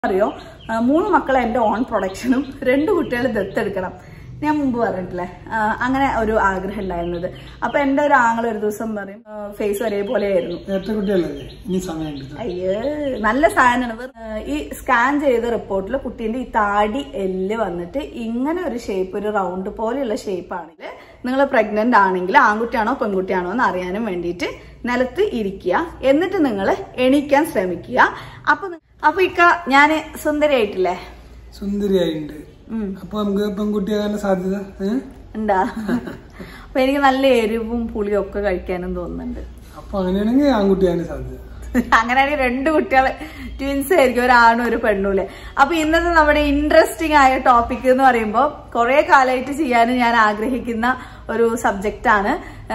അറിയോ ആ, മൂന്ന് മക്കളെ എൻ്റെ ഓൺ പ്രൊഡക്ഷനും രണ്ട് കുട്ടികൾ ദത്തെടുക്കണം ഞാൻ മുമ്പ് പറഞ്ഞിട്ടില്ലേ ആ, അങ്ങനെ ഒരു ആഗ്രഹം ഉണ്ടായിരുന്നത് അപ്പൊ എൻ്റെ ഒരു ആങ്ങൾ ഒരു ദിവസം പറയും ഫേസ് ഒരേപോലെ ആയിരുന്നു ഏറ്റ കുട്ടിയല്ലേ ഇനി സമയമുണ്ട് അയ്യേ നല്ല സാധനമാണ് ആ, ഈ സ്കാൻ ചെയ്ത റിപ്പോർട്ടിൽ കുട്ടീന്റെ ഈ താടി എല്ല് വന്നിട്ട് ഇങ്ങനെ ഒരു ഷേപ്പ് ഒരു റൗണ്ട് പോലെയുള്ള ഷേപ്പ് ആണെങ്കിൽ നിങ്ങൾ പ്രഗ്നന്റ് ആണെങ്കിൽ ആൺകുട്ടിയാണോ പെൺകുട്ടിയാണോ എന്ന് അറിയാനും വേണ്ടിയിട്ട് നിലത്ത് ഇരിക്കുക എന്നിട്ട് നിങ്ങൾ എണീക്കാൻ ശ്രമിക്കുക അപ്പൊ നി- അപ്പൊ ഇക്ക ഞാന് സുന്ദരിയായിട്ടില്ലേ സുന്ദരിയായിട്ടുണ്ട് ഉം. അപ്പൊ നമുക്ക് പെൺകുട്ടിയാകാനുള്ള സാധ്യത ഏഹ് ഉണ്ടാ അപ്പൊ എനിക്ക് നല്ല എരിവും പുളിയും ഒക്കെ കഴിക്കാനും തോന്നുന്നുണ്ട് അപ്പൊ അങ്ങനെയാണെങ്കിൽ ആൺകുട്ടിയാകാൻ സാധ്യത അങ്ങനെയാണെങ്കിൽ രണ്ട് കുട്ടികളെ ട്വിൻസ് ആയിരിക്കും ഒരാണും ഒരു പെണ്ണുല്ലേ അപ്പൊ ഇന്നത്തെ നമ്മുടെ ഇൻട്രസ്റ്റിംഗ് ആയ ടോപ്പിക് എന്ന് പറയുമ്പോൾ കുറെ കാലമായിട്ട് ചെയ്യാൻ ഞാൻ ആഗ്രഹിക്കുന്ന ഒരു സബ്ജക്റ്റ് ആണ്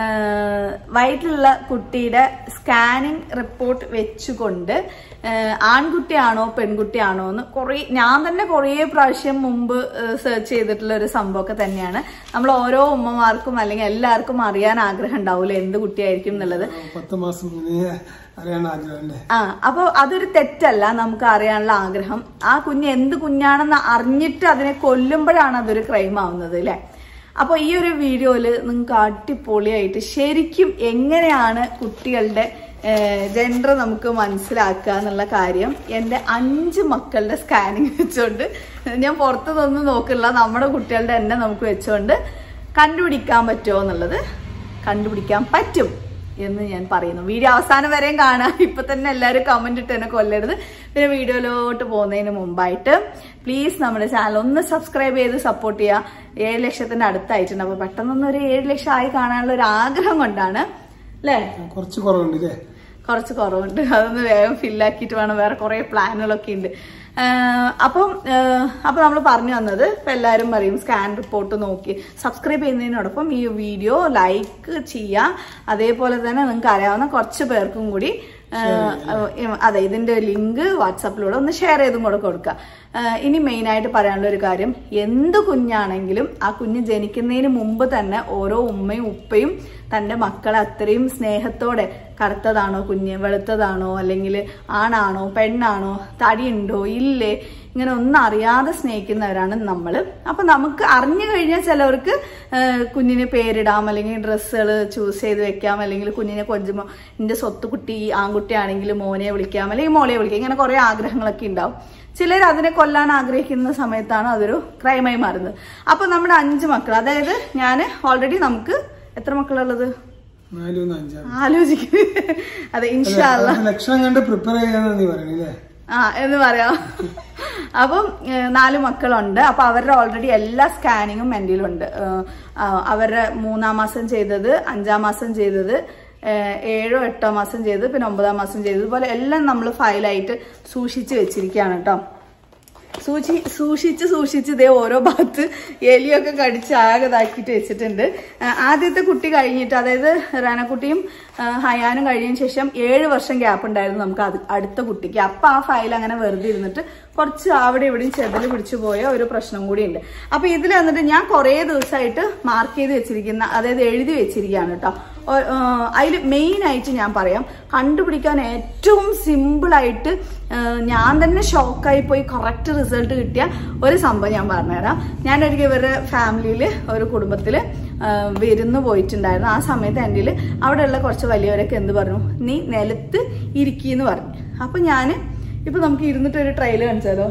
ആഹ് വയറ്റിലുള്ള കുട്ടിയുടെ സ്കാനിങ് റിപ്പോർട്ട് വെച്ചുകൊണ്ട് ആഹ് ആൺകുട്ടിയാണോ പെൺകുട്ടിയാണോ എന്ന് കുറേ ഞാൻ തന്നെ കുറേ പ്രാവശ്യം മുമ്പ് സെർച്ച് ചെയ്തിട്ടുള്ള ഒരു സംഭവമൊക്കെ തന്നെയാണ് നമ്മൾ ഓരോ ഉമ്മമാർക്കും അല്ലെങ്കിൽ എല്ലാവർക്കും അറിയാൻ ആഗ്രഹം ഉണ്ടാവില്ല എന്ത് കുട്ടിയായിരിക്കും എന്നുള്ളത് പത്ത് മാസം മുന്നേ അറിയാൻ ആഗ്രഹം അല്ലേ ആ അപ്പൊ അതൊരു തെറ്റല്ല നമുക്ക് അറിയാനുള്ള ആഗ്രഹം ആ കുഞ്ഞ് എന്ത് കുഞ്ഞാണെന്ന് അറിഞ്ഞിട്ട് അതിനെ കൊല്ലുമ്പോഴാണ് അതൊരു ക്രൈം ആവുന്നത് അല്ലെ അപ്പൊ ഈ ഒരു വീഡിയോയില് നിങ്ങൾക്ക് അടിപൊളിയായിട്ട് ശരിക്കും എങ്ങനെയാണ് കുട്ടികളുടെ ജെൻഡർ നമുക്ക് മനസ്സിലാക്കുക എന്നുള്ള കാര്യം എൻ്റെ അഞ്ച് മക്കളുടെ സ്കാനിങ് വെച്ചുകൊണ്ട് ഞാൻ പുറത്തുനിന്നൊന്നും നോക്കില്ല നമ്മുടെ കുട്ടികളുടെ തന്നെ നമുക്ക് വെച്ചുകൊണ്ട് കണ്ടുപിടിക്കാൻ പറ്റുമോ എന്നുള്ളത് കണ്ടുപിടിക്കാൻ പറ്റും എന്ന് ഞാൻ പറയുന്നു വീഡിയോ അവസാനം വരെയും കാണാം ഇപ്പൊ തന്നെ എല്ലാവരും കമന്റ് ഇട്ട് എന്നെ കൊല്ലരുത് പിന്നെ വീഡിയോയിലോട്ട് പോകുന്നതിന് മുമ്പായിട്ട് പ്ലീസ് നമ്മുടെ ചാനൽ ഒന്ന് സബ്സ്ക്രൈബ് ചെയ്ത് സപ്പോർട്ട് ചെയ്യുക ഏഴ് ലക്ഷത്തിന്റെ അടുത്തായിട്ടുണ്ട് അപ്പൊ പെട്ടെന്നൊന്നും ഒരു ഏഴ് ലക്ഷം ആയി കാണാനുള്ള ഒരു ആഗ്രഹം കൊണ്ടാണ് അല്ലേ കുറച്ച് കുറവുണ്ട് അല്ലേ കുറച്ച് കുറവുണ്ട് അതൊന്ന് വേഗം ഫില്ലാക്കിയിട്ട് വേണം വേറെ കുറെ പ്ലാനുകളൊക്കെ ഉണ്ട് ആഹ് അപ്പം ആഹ് അപ്പം നമ്മൾ പറഞ്ഞു വന്നത് ഇപ്പം എല്ലാവരും പറയും സ്കാൻ റിപ്പോർട്ട് നോക്കി സബ്സ്ക്രൈബ് ചെയ്യുന്നതിനോടൊപ്പം ഈ വീഡിയോ ലൈക്ക് ചെയ്യുക അതേപോലെ തന്നെ നിങ്ങൾക്ക് അറിയാവുന്ന കുറച്ച് പേർക്കും കൂടി ആഹ് അതെ ഇതിന്റെ ലിങ്ക് വാട്സാപ്പിലൂടെ ഒന്ന് ഷെയർ ചെയ്തും കൂടെ കൊടുക്കുക ആഹ് ഇനി മെയിൻ ആയിട്ട് പറയാനുള്ള ഒരു കാര്യം എന്ത് കുഞ്ഞാണെങ്കിലും ആ കുഞ്ഞ് ജനിക്കുന്നതിന് മുമ്പ് തന്നെ ഓരോ ഉമ്മയും ഉപ്പയും തന്റെ മക്കളെ അത്രയും സ്നേഹത്തോടെ കറുത്തതാണോ കുഞ്ഞ് വെളുത്തതാണോ അല്ലെങ്കിൽ ആണാണോ പെണ്ണാണോ തടിയുണ്ടോ ഇല്ലേ ഇങ്ങനെ ഒന്നും അറിയാതെ സ്നേഹിക്കുന്നവരാണ് നമ്മൾ അപ്പൊ നമുക്ക് അറിഞ്ഞു കഴിഞ്ഞാൽ ചിലവർക്ക് ആഹ് കുഞ്ഞിന് പേരിടാം അല്ലെങ്കിൽ ഡ്രസ്സുകൾ ചൂസ് ചെയ്ത് വെക്കാം അല്ലെങ്കിൽ കുഞ്ഞിനെ കൊഞ്ചുമ്പോൾ എന്റെ സ്വത്ത് കുട്ടി ആൺകുട്ടിയാണെങ്കിൽ മോനെ വിളിക്കാം അല്ലെങ്കിൽ മോളെ വിളിക്കാം ഇങ്ങനെ കുറെ ആഗ്രഹങ്ങളൊക്കെ ഉണ്ടാവും ചിലർ അതിനെ കൊല്ലാൻ ആഗ്രഹിക്കുന്ന സമയത്താണ് അതൊരു ക്രൈമായി മാറുന്നത് അപ്പൊ നമ്മുടെ അഞ്ച് മക്കൾ അതായത് ഞാൻ ഓൾറെഡി നമുക്ക് എത്ര മക്കളുള്ളത് നാലും അഞ്ചാം ആലോചിക്കും അതെ ഇൻഷാല്ല ലക്ഷണം കണ്ട് പ്രിപ്പയർ ചെയ്യാന്നാ നീ പറയണില്ലേ ആ എന്ന് പറയാം അപ്പം ഏഹ്, നാല് മക്കളുണ്ട് അപ്പൊ അവരുടെ ഓൾറെഡി എല്ലാ സ്കാനിങ്ങും എൻ്റെ അവരുടെ മൂന്നാം മാസം ചെയ്തത് അഞ്ചാം മാസം ചെയ്തത് ഏഹ്, ഏഴോ എട്ടോ മാസം ചെയ്തത് പിന്നെ ഒമ്പതാം മാസം ചെയ്തത് ഇതുപോലെ എല്ലാം നമ്മൾ ഫയലായിട്ട് സൂക്ഷിച്ച് വെച്ചിരിക്കുകയാണ് കേട്ടോ സൂക്ഷി സൂക്ഷിച്ച് സൂക്ഷിച്ച് ഇതേ ഓരോ ഭാഗത്ത് എലിയൊക്കെ കടിച്ച് ആകെ ഇതാക്കിയിട്ട് വെച്ചിട്ടുണ്ട് ആ, ആദ്യത്തെ കുട്ടി കഴിഞ്ഞിട്ട് അതായത് റാനക്കുട്ടിയും ആ, ഹയാനും കഴിഞ്ഞതിന് ശേഷം ഏഴ് വർഷം ഗ്യാപ്പ് ഉണ്ടായിരുന്നു നമുക്ക് അത് അടുത്ത കുട്ടിക്ക് അപ്പൊ ആ ഫയൽ അങ്ങനെ വെറുതെ ഇരുന്നിട്ട് കുറച്ച് അവിടെ ഇവിടെയും ചെതല് പിടിച്ചു പോയ ഒരു പ്രശ്നം കൂടി ഉണ്ട് അപ്പൊ ഇതിൽ വന്നിട്ട് ഞാൻ കുറേ ദിവസമായിട്ട് മാർക്ക് ചെയ്ത് വെച്ചിരിക്കുന്ന അതായത് എഴുതി വെച്ചിരിക്കുകയാണ് കേട്ടോ അതിൽ മെയിൻ ആയിട്ട് ഞാൻ പറയാം കണ്ടുപിടിക്കാൻ ഏറ്റവും സിമ്പിൾ ആയിട്ട് ആ, ഞാൻ തന്നെ ഷോക്കായി പോയി കറക്റ്റ് റിസൾട്ട് കിട്ടിയ ഒരു സംഭവം ഞാൻ പറഞ്ഞുതരാം ഞാനൊരിക്കൽ ഇവരുടെ ഫാമിലിയിൽ ഒരു കുടുംബത്തിൽ വിരുന്ന് പോയിട്ടുണ്ടായിരുന്നു ആ സമയത്ത് എൻ്റെ അവിടെയുള്ള കുറച്ച് വലിയവരൊക്കെ എന്ത് പറഞ്ഞു നീ നിലത്ത് ഇരിക്കീന്ന് പറഞ്ഞു അപ്പൊ ഞാൻ ഇപ്പൊ നമുക്ക് ഇരുന്നിട്ട് ഒരു ട്രെയില് കാണിച്ചാലോ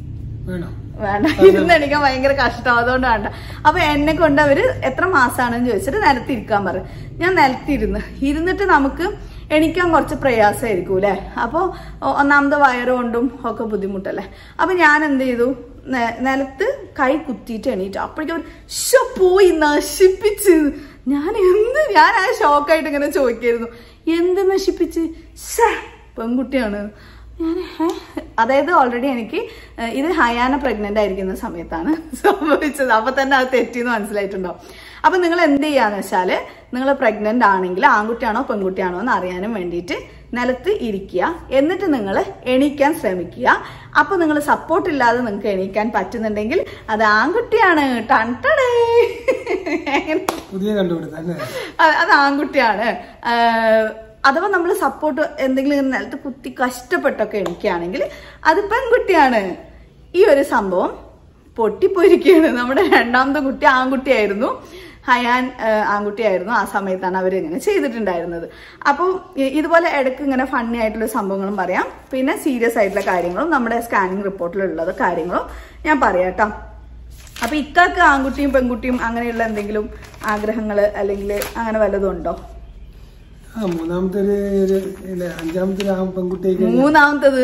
വേണോ വേണ്ട ഇരുന്ന് എണീക്കാൻ ഭയങ്കര കഷ്ടം അതുകൊണ്ട് വേണ്ട അപ്പൊ എന്നെ കൊണ്ട് അവര് എത്ര മാസാണെന്ന് ചോദിച്ചിട്ട് നിലത്തിരിക്കാൻ പറയും ഞാൻ നിലത്തിരുന്ന് ഇരുന്നിട്ട് നമുക്ക് എണീക്കാൻ കുറച്ച് പ്രയാസമായിരിക്കും അല്ലെ അപ്പൊ ഒ- ഒന്നാമത് വയറ് കൊണ്ടും ഒക്കെ ബുദ്ധിമുട്ടല്ലേ അപ്പൊ ഞാൻ എന്ത് ചെയ്തു നെ- നിലത്ത് കൈ കുത്തിയിട്ട് എണീറ്റു അപ്പോഴേക്കും ഷോ പോയി നശിപ്പിച്ച് ഞാൻ എന്ത് ഞാൻ ആ ഷോക്കായിട്ട് ഇങ്ങനെ ചോദിക്കായിരുന്നു എന്ത് നശിപ്പിച്ച് ശ്ശേ, പെൺകുട്ടിയാണ് ഞാൻ "ഹേ?" അതായത് ഓൾറെഡി എനിക്ക് ഏഹ്, ഇത് ഹയാന പ്രഗ്നന്റ് ആയിരിക്കുന്ന സമയത്താണ് സംഭവിച്ചത് അപ്പൊ തന്നെ അത് തെറ്റിന്ന് മനസ്സിലായിട്ടുണ്ടാവും അപ്പൊ നിങ്ങൾ എന്ത് ചെയ്യാന്ന് വെച്ചാല് നിങ്ങൾ പ്രഗ്നന്റ് ആണെങ്കിൽ ആൺകുട്ടിയാണോ പെൺകുട്ടിയാണോ എന്ന് അറിയാനും വേണ്ടിയിട്ട് നിലത്ത് ഇരിക്കുക എന്നിട്ട് നിങ്ങൾ എണീക്കാൻ ശ്രമിക്കുക അപ്പൊ നിങ്ങൾ സപ്പോർട്ട് ഇല്ലാതെ നിങ്ങൾക്ക് എണീക്കാൻ പറ്റുന്നുണ്ടെങ്കിൽ അത് ആൺകുട്ടിയാണ് ടൺ ടടേ. പുതിയ കണ്ടുപിടുത്തം അല്ലേ അത് അത് ആൺകുട്ടിയാണ് ആഹ് അഥവാ നമ്മൾ സപ്പോർട്ട് എന്തെങ്കിലും ഇങ്ങനെ നിലത്ത് കുത്തി കഷ്ടപ്പെട്ടൊക്കെ എണിക്കുകയാണെങ്കിൽ അത് പെൺകുട്ടിയാണ് ഈ ഒരു സംഭവം പൊട്ടിപ്പോയിരിക്കുകയാണ് നമ്മുടെ രണ്ടാമത്തെ കുട്ടി ആൺകുട്ടിയായിരുന്നു ഹയാൻ ആ, ആൺകുട്ടിയായിരുന്നു ആ സമയത്താണ് അവർ ഇങ്ങനെ ചെയ്തിട്ടുണ്ടായിരുന്നത് അപ്പോൾ ഇ- ഇതുപോലെ ഇടയ്ക്ക് ഇങ്ങനെ ഫണ്ണി ആയിട്ടുള്ള സംഭവങ്ങളും പറയാം പിന്നെ സീരിയസ് ആയിട്ടുള്ള കാര്യങ്ങളും നമ്മുടെ സ്കാനിങ് റിപ്പോർട്ടിലുള്ളത് കാര്യങ്ങളും ഞാൻ പറയാം കേട്ടോ അപ്പൊ ഇക്കാക്ക് ആൺകുട്ടിയും പെൺകുട്ടിയും അങ്ങനെയുള്ള എന്തെങ്കിലും ആഗ്രഹങ്ങൾ അല്ലെങ്കിൽ അങ്ങനെ വല്ലതും ഉണ്ടോ ആ മൂന്നാമത്തെ ഒരു ഒരു ഇല്ല, അഞ്ചാമത്തെ ഒരു ആ പെൺകുട്ടിയൊക്കെ മൂന്നാമത്തത്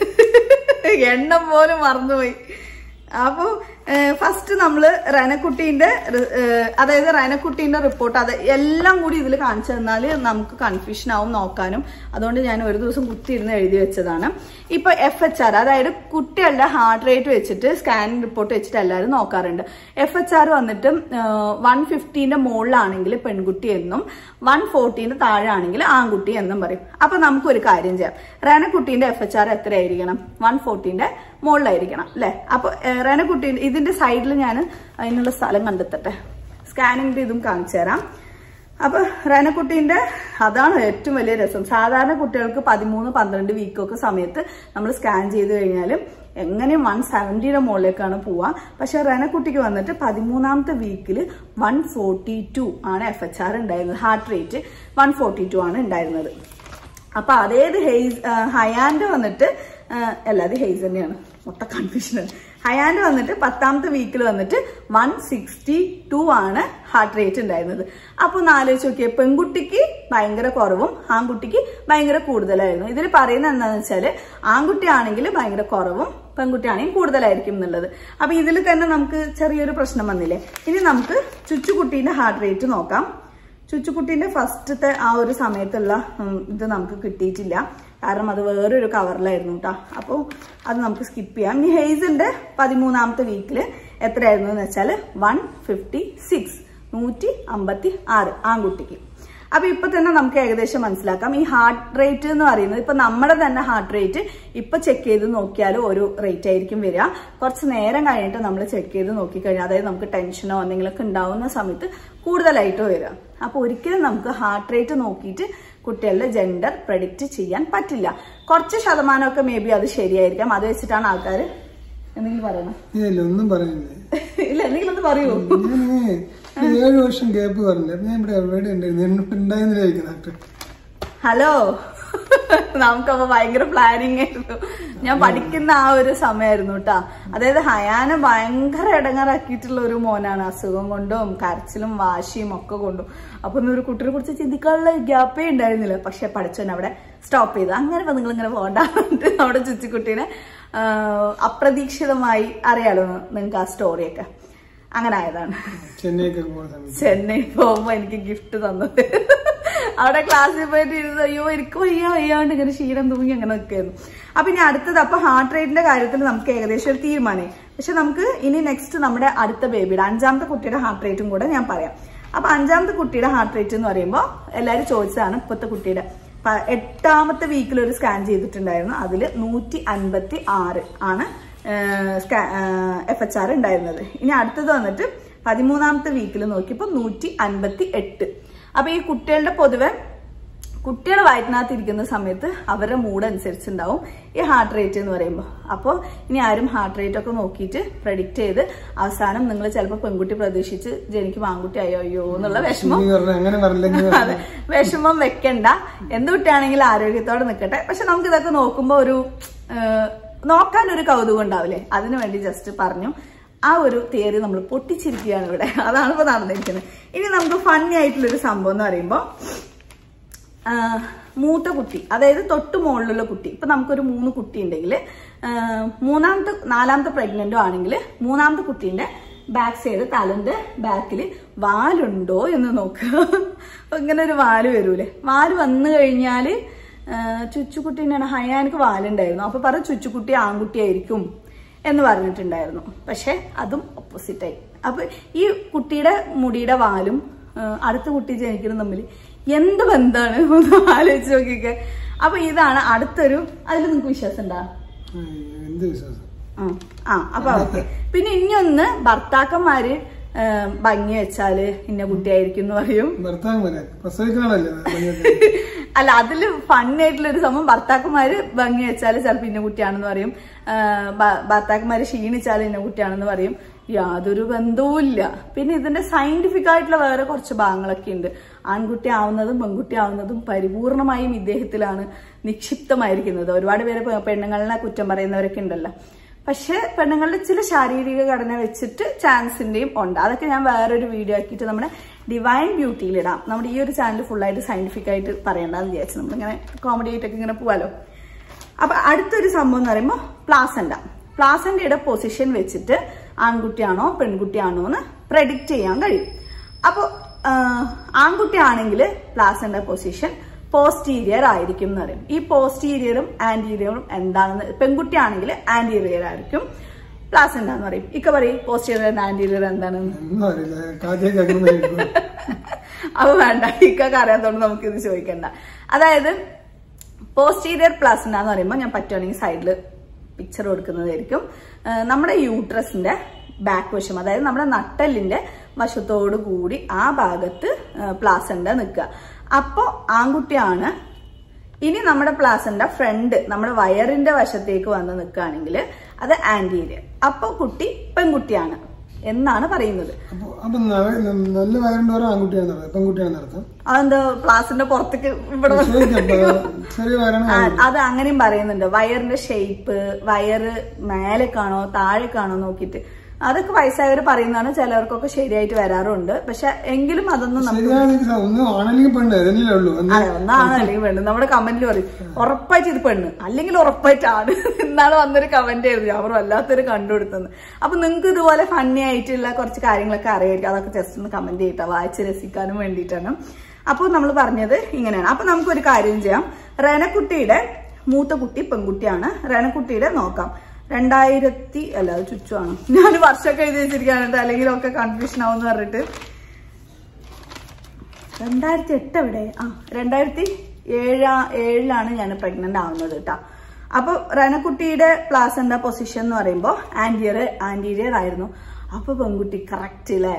എണ്ണം പോലും മറന്നുപോയി അപ്പൊ ഫസ്റ്റ് നമ്മള് റനക്കുട്ടീന്റെ റി- ഏഹ്, അതായത് റനക്കുട്ടീന്റെ റിപ്പോർട്ട് അത് എല്ലാം കൂടി ഇതിൽ കാണിച്ചു തന്നാൽ നമുക്ക് കൺഫ്യൂഷൻ ആവും നോക്കാനും അതുകൊണ്ട് ഞാൻ ഒരു ദിവസം കുത്തിയിരുന്ന് എഴുതി വെച്ചതാണ് ഇപ്പൊ എഫ് എച്ച് ആർ അതായത് കുട്ടികളുടെ ഹാർട്ട് റേറ്റ് വെച്ചിട്ട് സ്കാനിങ് റിപ്പോർട്ട് വെച്ചിട്ട് എല്ലാവരും നോക്കാറുണ്ട് എഫ് എച്ച് ആർ വന്നിട്ട് വൺ ഫിഫ്റ്റീന്റെ മുകളിലാണെങ്കിൽ പെൺകുട്ടി എന്നും വൺ ഫോർട്ടീന്റെ താഴെ ആണെങ്കിൽ ആൺകുട്ടി എന്നും പറയും അപ്പൊ നമുക്കൊരു കാര്യം ചെയ്യാം റേനക്കുട്ടീന്റെ എഫ് എച്ച് ആർ എത്രയായിരിക്കണം വൺ ഫോർട്ടീന്റെ മുകളിലായിരിക്കണം അല്ലെ അപ്പൊ ഏഹ്, റേനക്കുട്ടീന്റെ ഇതിന്റെ സൈഡിൽ ഞാൻ അതിനുള്ള സ്ഥലം കണ്ടെത്തട്ടെ സ്കാനിങ്ങിന്റെ ഇതും കാണിച്ചു തരാം അപ്പൊ റേനക്കുട്ടീന്റെ അതാണ് ഏറ്റവും വലിയ രസം സാധാരണ കുട്ടികൾക്ക് പതിമൂന്ന് പന്ത്രണ്ട് വീക്കൊക്കെ സമയത്ത് നമ്മൾ സ്കാൻ ചെയ്ത് കഴിഞ്ഞാൽ എങ്ങനെയും വൺ സെവൻറ്റിയുടെ മുകളിലേക്കാണ് പോവുക പക്ഷെ റെനക്കുട്ടിക്ക് വന്നിട്ട് പതിമൂന്നാമത്തെ വീക്കിൽ വൺ ഫോർട്ടി ടു ആണ് എഫ് എച്ച് ആർ ഉണ്ടായിരുന്നത് heart rate one forty two ആണ് ഉണ്ടായിരുന്നത് അപ്പൊ അതേത് ഹെയ്സ് ആ, ഹയാന്റെ വന്നിട്ട് ആ, അല്ല അത് ഹെയ്സ് തന്നെയാണ് മൊത്തം കൺഫ്യൂഷൻ ഹയാന്റെ വന്നിട്ട് പത്താമത്തെ വീക്കിൽ വന്നിട്ട് വൺ സിക്സ്റ്റി ടു ആണ് ഹാർട്ട് റേറ്റ് ഉണ്ടായിരുന്നത് അപ്പൊ ഒന്ന് ആലോചിച്ച് നോക്കിയേ പെൺകുട്ടിക്ക് ഭയങ്കര കുറവും ആൺകുട്ടിക്ക് ഭയങ്കര കൂടുതലായിരുന്നു ഇതിൽ പറയുന്നത് എന്താണെന്ന് വെച്ചാല് ആൺകുട്ടിയാണെങ്കിൽ ഭയങ്കര കുറവും പെൺകുട്ടിയാണെങ്കിൽ കൂടുതലായിരിക്കും എന്നുള്ളത് അപ്പൊ ഇതിൽ തന്നെ നമുക്ക് ചെറിയൊരു പ്രശ്നം വന്നില്ലേ ഇനി നമുക്ക് ചുച്ചുകുട്ടീന്റെ ഹാർട്ട് റേറ്റ് നോക്കാം ചുച്ചുകുട്ടീന്റെ ഫസ്റ്റത്തെ ആ ഒരു സമയത്തുള്ള ഉം, ഇത് നമുക്ക് കിട്ടിയിട്ടില്ല കാരണം അത് വേറൊരു കവറിലായിരുന്നു കേട്ടോ അപ്പോൾ അത് നമുക്ക് സ്കിപ്പ് ചെയ്യാം ഇനി ഹെയ്സിന്റെ പതിമൂന്നാമത്തെ വീക്കില് എത്രയായിരുന്നു എന്ന് വെച്ചാൽ വൺ ഫിഫ്റ്റി സിക്സ് നൂറ്റി അമ്പത്തി ആറ് ആൺകുട്ടിക്ക് അപ്പൊ ഇപ്പൊ തന്നെ നമുക്ക് ഏകദേശം മനസ്സിലാക്കാം ഈ ഹാർട്ട് റേറ്റ് എന്ന് പറയുന്നത് ഇപ്പൊ നമ്മുടെ തന്നെ ഹാർട്ട് റേറ്റ് ഇപ്പൊ ചെക്ക് ചെയ്ത് നോക്കിയാൽ ഒരു റേറ്റ് ആയിരിക്കും വരിക കുറച്ച് നേരം കഴിഞ്ഞിട്ട് നമ്മൾ ചെക്ക് ചെയ്ത് നോക്കിക്കഴിഞ്ഞാൽ അതായത് നമുക്ക് ടെൻഷനോ എന്തെങ്കിലുമൊക്കെ ഉണ്ടാവുന്ന സമയത്ത് കൂടുതലായിട്ട് വരിക അപ്പൊ ഒരിക്കലും നമുക്ക് ഹാർട്ട് റേറ്റ് നോക്കിയിട്ട് കുട്ടികളുടെ ജെൻഡർ പ്രഡിക്റ്റ് ചെയ്യാൻ പറ്റില്ല കുറച്ച് ശതമാനമൊക്കെ മേ ബി അത് ശരിയായിരിക്കാം അത് വെച്ചിട്ടാണ് ആൾക്കാർ എന്തെങ്കിലും പറയണം ഇല്ല ഒന്നും പറയുന്നില്ല ഇല്ല എന്തെങ്കിലും ഒന്ന് പറയൂ ഞാൻ ഏഴ് വർഷം ഗ്യാപ്പ് പറഞ്ഞില്ല ഞാൻ ഇവിടെ എവിടെ ഉണ്ടായിരുന്നു എന്നിട്ട് ഉണ്ടായിരുന്നില്ല ഡോക്ടർ ഹലോ നമുക്കപ്പോ ഭയങ്കര പ്ലാനിങ് ആയിരുന്നു ഞാൻ പഠിക്കുന്ന ആ ഒരു സമയമായിരുന്നു കേട്ടാ അതായത് ഹയാനെ ഭയങ്കര ഇടങ്ങാറാക്കിയിട്ടുള്ള ഒരു മോനാണ് അസുഖം കൊണ്ടും കരച്ചിലും വാശിയും ഒക്കെ കൊണ്ടും അപ്പൊ ഒന്നും ഒരു കുട്ടിയെ കുറിച്ച് ചിന്തിക്കാനുള്ള ഗ്യാപ്പേ ഉണ്ടായിരുന്നില്ല പക്ഷെ പഠിച്ചവൻ അവിടെ സ്റ്റോപ്പ് ചെയ്തു അങ്ങനെ ഇപ്പൊ നിങ്ങൾ ഇങ്ങനെ പോകണ്ട നമ്മുടെ ചുച്ചിക്കുട്ടീനെ ആ, അപ്രതീക്ഷിതമായി അറിയാലോ നിങ്ങൾക്ക് ആ സ്റ്റോറിയൊക്കെ അങ്ങനെ ആയതാണ് ചെന്നൈക്കൊക്കെ പോകുന്ന സമയത്ത് ചെന്നൈ പോകുമ്പോ എനിക്ക് ഗിഫ്റ്റ് തന്നത് അവിടെ ക്ലാസ്സിൽ പോയിട്ട് ഇരുന്ന് അയ്യോ എനിക്ക് വയ്യ വയ്യാണ്ട് ഇങ്ങനെ ക്ഷീണം തൂങ്ങി അങ്ങനെ നിൽക്കായിരുന്നു അപ്പൊ ഇനി അടുത്തത് അപ്പൊ ഹാർട്ട് റേറ്റിന്റെ കാര്യത്തിൽ നമുക്ക് ഏകദേശം ഒരു തീരുമാനമായി പക്ഷെ നമുക്ക് ഇനി നെക്സ്റ്റ് നമ്മുടെ അടുത്ത ബേബിയുടെ അഞ്ചാമത്തെ കുട്ടിയുടെ ഹാർട്ട് റേറ്റും കൂടെ ഞാൻ പറയാം അപ്പൊ അഞ്ചാമത്തെ കുട്ടിയുടെ ഹാർട്ട് റേറ്റ് എന്ന് പറയുമ്പോൾ എല്ലാവരും ചോദിച്ചതാണ് ഇപ്പോഴത്തെ കുട്ടിയുടെ പ- എട്ടാമത്തെ വീക്കിൽ ഒരു സ്കാൻ ചെയ്തിട്ടുണ്ടായിരുന്നു അതിൽ നൂറ്റി അൻപത്തി ആറ് ആണ് എഫ് എച്ച് ആർ ഉണ്ടായിരുന്നത് ഇനി അടുത്തത് വന്നിട്ട് പതിമൂന്നാമത്തെ വീക്കിൽ നോക്കിയപ്പോൾ നൂറ്റി അൻപത്തി എട്ട് അപ്പൊ ഈ കുട്ടികളുടെ പൊതുവെ കുട്ടികളുടെ വയറ്റിനകത്ത് ഇരിക്കുന്ന സമയത്ത് അവരുടെ മൂഡ് അനുസരിച്ചുണ്ടാവും ഈ ഹാർട്ട് റേറ്റ് എന്ന് പറയുമ്പോൾ അപ്പോൾ ഇനി ആരും ഹാർട്ട് റേറ്റ് ഒക്കെ നോക്കിയിട്ട് പ്രഡിക്റ്റ് ചെയ്ത് അവസാനം നിങ്ങൾ ചിലപ്പോൾ പെൺകുട്ടി പ്രതീക്ഷിച്ച് ജനിക്കും ആൺകുട്ടി അയ്യോ അയ്യോ എന്നുള്ള വിഷമം നീ പറഞ്ഞ അങ്ങനെ പറഞ്ഞില്ലെങ്കിൽ അതെ വിഷമം വെക്കണ്ട എന്ത് കുട്ടിയാണെങ്കിലും ആരോഗ്യത്തോടെ നിൽക്കട്ടെ പക്ഷെ നമുക്ക് ഇതൊക്കെ നോക്കുമ്പോ ഒരു ഏഹ്, നോക്കാൻ ഒരു കൗതുകം ഉണ്ടാവില്ലേ അതിനു വേണ്ടി ജസ്റ്റ് പറഞ്ഞു ആ ഒരു തിയറി നമ്മൾ പൊട്ടിച്ചിരിക്കുകയാണ് ഇവിടെ അതാണ് ഇപ്പൊ നടന്നിരിക്കുന്നത് ഇനി നമുക്ക് ഫണ്ണി ആയിട്ടുള്ള ഒരു സംഭവം എന്ന് പറയുമ്പോൾ മൂത്ത കുട്ടി അതായത് തൊട്ട് മുകളിലുള്ള കുട്ടി ഇപ്പൊ നമുക്കൊരു മൂന്ന് കുട്ടി ഉണ്ടെങ്കിൽ മൂന്നാമത്തെ നാലാമത്തെ പ്രഗ്നന്റോ ആണെങ്കിൽ മൂന്നാമത്തെ കുട്ടീന്റെ ബാക്ക് സൈഡ് തലന്റെ ബാക്കിൽ വാലുണ്ടോ എന്ന് നോക്കുക അപ്പൊ ഇങ്ങനെ ഒരു വാല് വരൂലേ വാല് വന്നു കഴിഞ്ഞാല് ആ, ചുച്ചുകുട്ടീനാണ് ഹയാനക്ക് വാലുണ്ടായിരുന്നു അപ്പൊ പറ ചുച്ചുകുട്ടി ആൺകുട്ടിയായിരിക്കും എന്ന് പറഞ്ഞിട്ടുണ്ടായിരുന്നു പക്ഷെ അതും ഓപ്പോസിറ്റ് ആയി അപ്പൊ ഈ കുട്ടിയുടെ മുടിയുടെ വാലും ആ, അടുത്ത കുട്ടി ജനിക്കുന്നത് തമ്മിൽ എന്ത് ബന്ധാണ് ഒന്ന് ആലോചിച്ച് നോക്കിക്കെ അപ്പൊ ഇതാണ് അടുത്തൊരു അതിൽ നിങ്ങൾക്ക് വിശ്വാസം ഉണ്ടാ എന്ത് വിശ്വാസം ആ, ആ അപ്പൊ ഓക്കെ പിന്നെ ഇനിയൊന്ന് ഭർത്താക്കന്മാര് ആ, ഭംഗി വെച്ചാല് ഇന്ന കുട്ടിയായിരിക്കും എന്ന് പറയും ഭർത്താക്കന്മാരെ പ്രസവിക്കണല്ലേ അല്ല അതില് ഫണ്ണായിട്ടുള്ള ഒരു സംഭവം ഭർത്താക്കന്മാര് ഭംഗി വെച്ചാല് ചിലപ്പോ ഇന്ന കുട്ടിയാണെന്ന് പറയും ആ, ഭ- ഭർത്താക്കന്മാര് ക്ഷീണിച്ചാല് ഇന്ന കുട്ടിയാണെന്ന് പറയും യാതൊരു ബന്ധവും ഇല്ല പിന്നെ ഇതിന്റെ സയന്റിഫിക് ആയിട്ടുള്ള വേറെ കുറച്ച് ഭാഗങ്ങളൊക്കെ ഉണ്ട് ആൺകുട്ടി ആവുന്നതും പെൺകുട്ടി ആവുന്നതും പരിപൂർണമായും ഇദ്ദേഹത്തിലാണ് നിക്ഷിപ്തമായിരിക്കുന്നത് ഒരുപാട് പേര് പെ- പെണ്ണുങ്ങളെ കുറ്റം പറയുന്നവരൊക്കെ ഉണ്ടല്ലോ പക്ഷെ പെണ്ണുങ്ങളുടെ ചില ശാരീരിക ഘടന വെച്ചിട്ട് ചാൻസിന്റെയും ഉണ്ട് അതൊക്കെ ഞാൻ വേറൊരു വീഡിയോ ആക്കിയിട്ട് നമ്മുടെ ഡിവൈൻ ബ്യൂട്ടിയിൽ ഇടാം നമ്മുടെ ഈ ഒരു ചാനൽ ഫുള്ളായിട്ട് സയന്റിഫിക് ആയിട്ട് പറയണ്ടെന്ന് വിചാരിച്ചു നമ്മളിങ്ങനെ കോമഡി ആയിട്ടൊക്കെ ഇങ്ങനെ പോവാലോ അപ്പൊ അടുത്തൊരു സംഭവം എന്ന് പറയുമ്പോൾ പ്ലാസന്റ പ്ലാസന്റയുടെ പൊസിഷൻ വെച്ചിട്ട് ആൺകുട്ടിയാണോ പെൺകുട്ടിയാണോ എന്ന് പ്രഡിക്റ്റ് ചെയ്യാൻ കഴിയും അപ്പോൾ ആൺകുട്ടിയാണെങ്കിൽ പ്ലാസന്റ പൊസിഷൻ പോസ്റ്റീരിയർ ആയിരിക്കും എന്ന് പറയും ഈ പോസ്റ്റീരിയറും ആന്റീരിയറും എന്താണെന്ന് പെൺകുട്ടിയാണെങ്കിൽ ആന്റീരിയർ ആയിരിക്കും പ്ലാസന്റ എന്ന് പറയും ഇക്ക പറയും പോസ്റ്റീരിയർ ആൻഡ് ആന്റീരിയർ എന്താണെന്ന് ഒന്നും അറിയില്ല കാര്യം കേൾക്കുന്ന അപ്പൊ വേണ്ട ഇക്കൊക്കെ അറിയാത്തോണ്ട് നമുക്ക് ഇത് ചോദിക്കണ്ട അതായത് പോസ്റ്റീരിയർ പ്ലാസിന എന്ന് പറയുമ്പോൾ ഞാൻ പറ്റുവാണെങ്കിൽ സൈഡിൽ പിക്ചർ കൊടുക്കുന്നതായിരിക്കും ആ, നമ്മുടെ യൂട്രസിന്റെ ബാക്ക് വശം അതായത് നമ്മുടെ നട്ടലിന്റെ വശത്തോടു കൂടി ആ ഭാഗത്ത് പ്ലാസന്റ നിൽക്കുക അപ്പോൾ ആൺകുട്ടിയാണ് ഇനി നമ്മുടെ പ്ലാസന്റ ഫ്രണ്ട് നമ്മുടെ വയറിന്റെ വശത്തേക്ക് വന്ന് നിൽക്കുകയാണെങ്കിൽ അത് ആന്റീരിയർ അപ്പോൾ കുട്ടി പെൺകുട്ടിയാണ് എന്നാണ് പറയുന്നത് അപ്പൊ അപ്പൊ നവ- നല്ല വയറുണ്ടോറോ ആൺകുട്ടിയാണെന്ന് അർത്ഥം പെൺകുട്ടിയാണെന്ന് അർത്ഥം അതെന്താ പ്ലാസിന്റെ പുറത്തേക്ക് ഇവിടെ വന്ന് ശരിക്കും അപ്പൊ ചെറിയ വയറാണ് ആ, അത് അങ്ങനെയും പറയുന്നുണ്ട് വയറിന്റെ ഷേപ്പ് വയറ് മേലേക്കാണോ താഴേക്കാണോ നോക്കിയിട്ട് അതൊക്കെ വയസ്സായവർ പറയുന്നതാണ് ചിലവർക്കൊക്കെ ശരിയായിട്ട് വരാറുണ്ട് പക്ഷെ എങ്കിലും അതൊന്നും നമുക്ക് ശരിയാണെങ്കിൽ ഒന്നും ആണെങ്കിൽ പെണ്ണ് ഏതെങ്കിലും ഉള്ളൂ എന്ന് അതെ ഒന്നാണ് അല്ലെങ്കിൽ പെണ്ണ് നമ്മുടെ കമന്റിൽ പറയും ഉറപ്പായിട്ട് ഇത് പെണ്ണ് അല്ലെങ്കിൽ ഉറപ്പായിട്ടാണ് എന്നാണ് വന്നൊരു കമന്റ് എഴുതി അവർ വല്ലാത്തൊരു കണ്ടുകൊടുത്തത് അപ്പൊ നിങ്ങൾക്ക് ഇതുപോലെ ഫണ്ണി ആയിട്ടുള്ള കുറച്ച് കാര്യങ്ങളൊക്കെ അറിയായിരിക്കും അതൊക്കെ ജസ്റ്റ് ഒന്ന് കമന്റ് ചെയ്തിട്ടാ വായിച്ച് രസിക്കാനും വേണ്ടിയിട്ടാണ് അപ്പോൾ നമ്മൾ പറഞ്ഞത് ഇങ്ങനെയാണ് അപ്പൊ നമുക്കൊരു കാര്യം ചെയ്യാം റേനക്കുട്ടിയുടെ മൂത്ത കുട്ടി പെൺകുട്ടിയാണ് റേനക്കുട്ടിയുടെ നോക്കാം രണ്ടായിരത്തി അല്ല അത് ചുറ്റുമാണ് ഞാൻ വർഷമൊക്കെ എഴുതി വെച്ചിരിക്കാനുണ്ട് അല്ലെങ്കിൽ ഒക്കെ കൺഫ്യൂഷൻ ആവും എന്ന് പറഞ്ഞിട്ട് രണ്ടായിരത്തി എട്ട് എവിടെ ആ രണ്ടായിരത്തി ഏഴാ ഏഴിലാണ് ഞാൻ പ്രഗ്നന്റ് ആവുന്നത് കേട്ടോ അപ്പൊ റനക്കുട്ടിയുടെ പ്ലാസന്റെ പൊസിഷൻ എന്ന് പറയുമ്പോൾ ആന്റിയർ ആന്റീരിയർ ആയിരുന്നു അപ്പൊ പെൺകുട്ടി കറക്റ്റ് അല്ലേ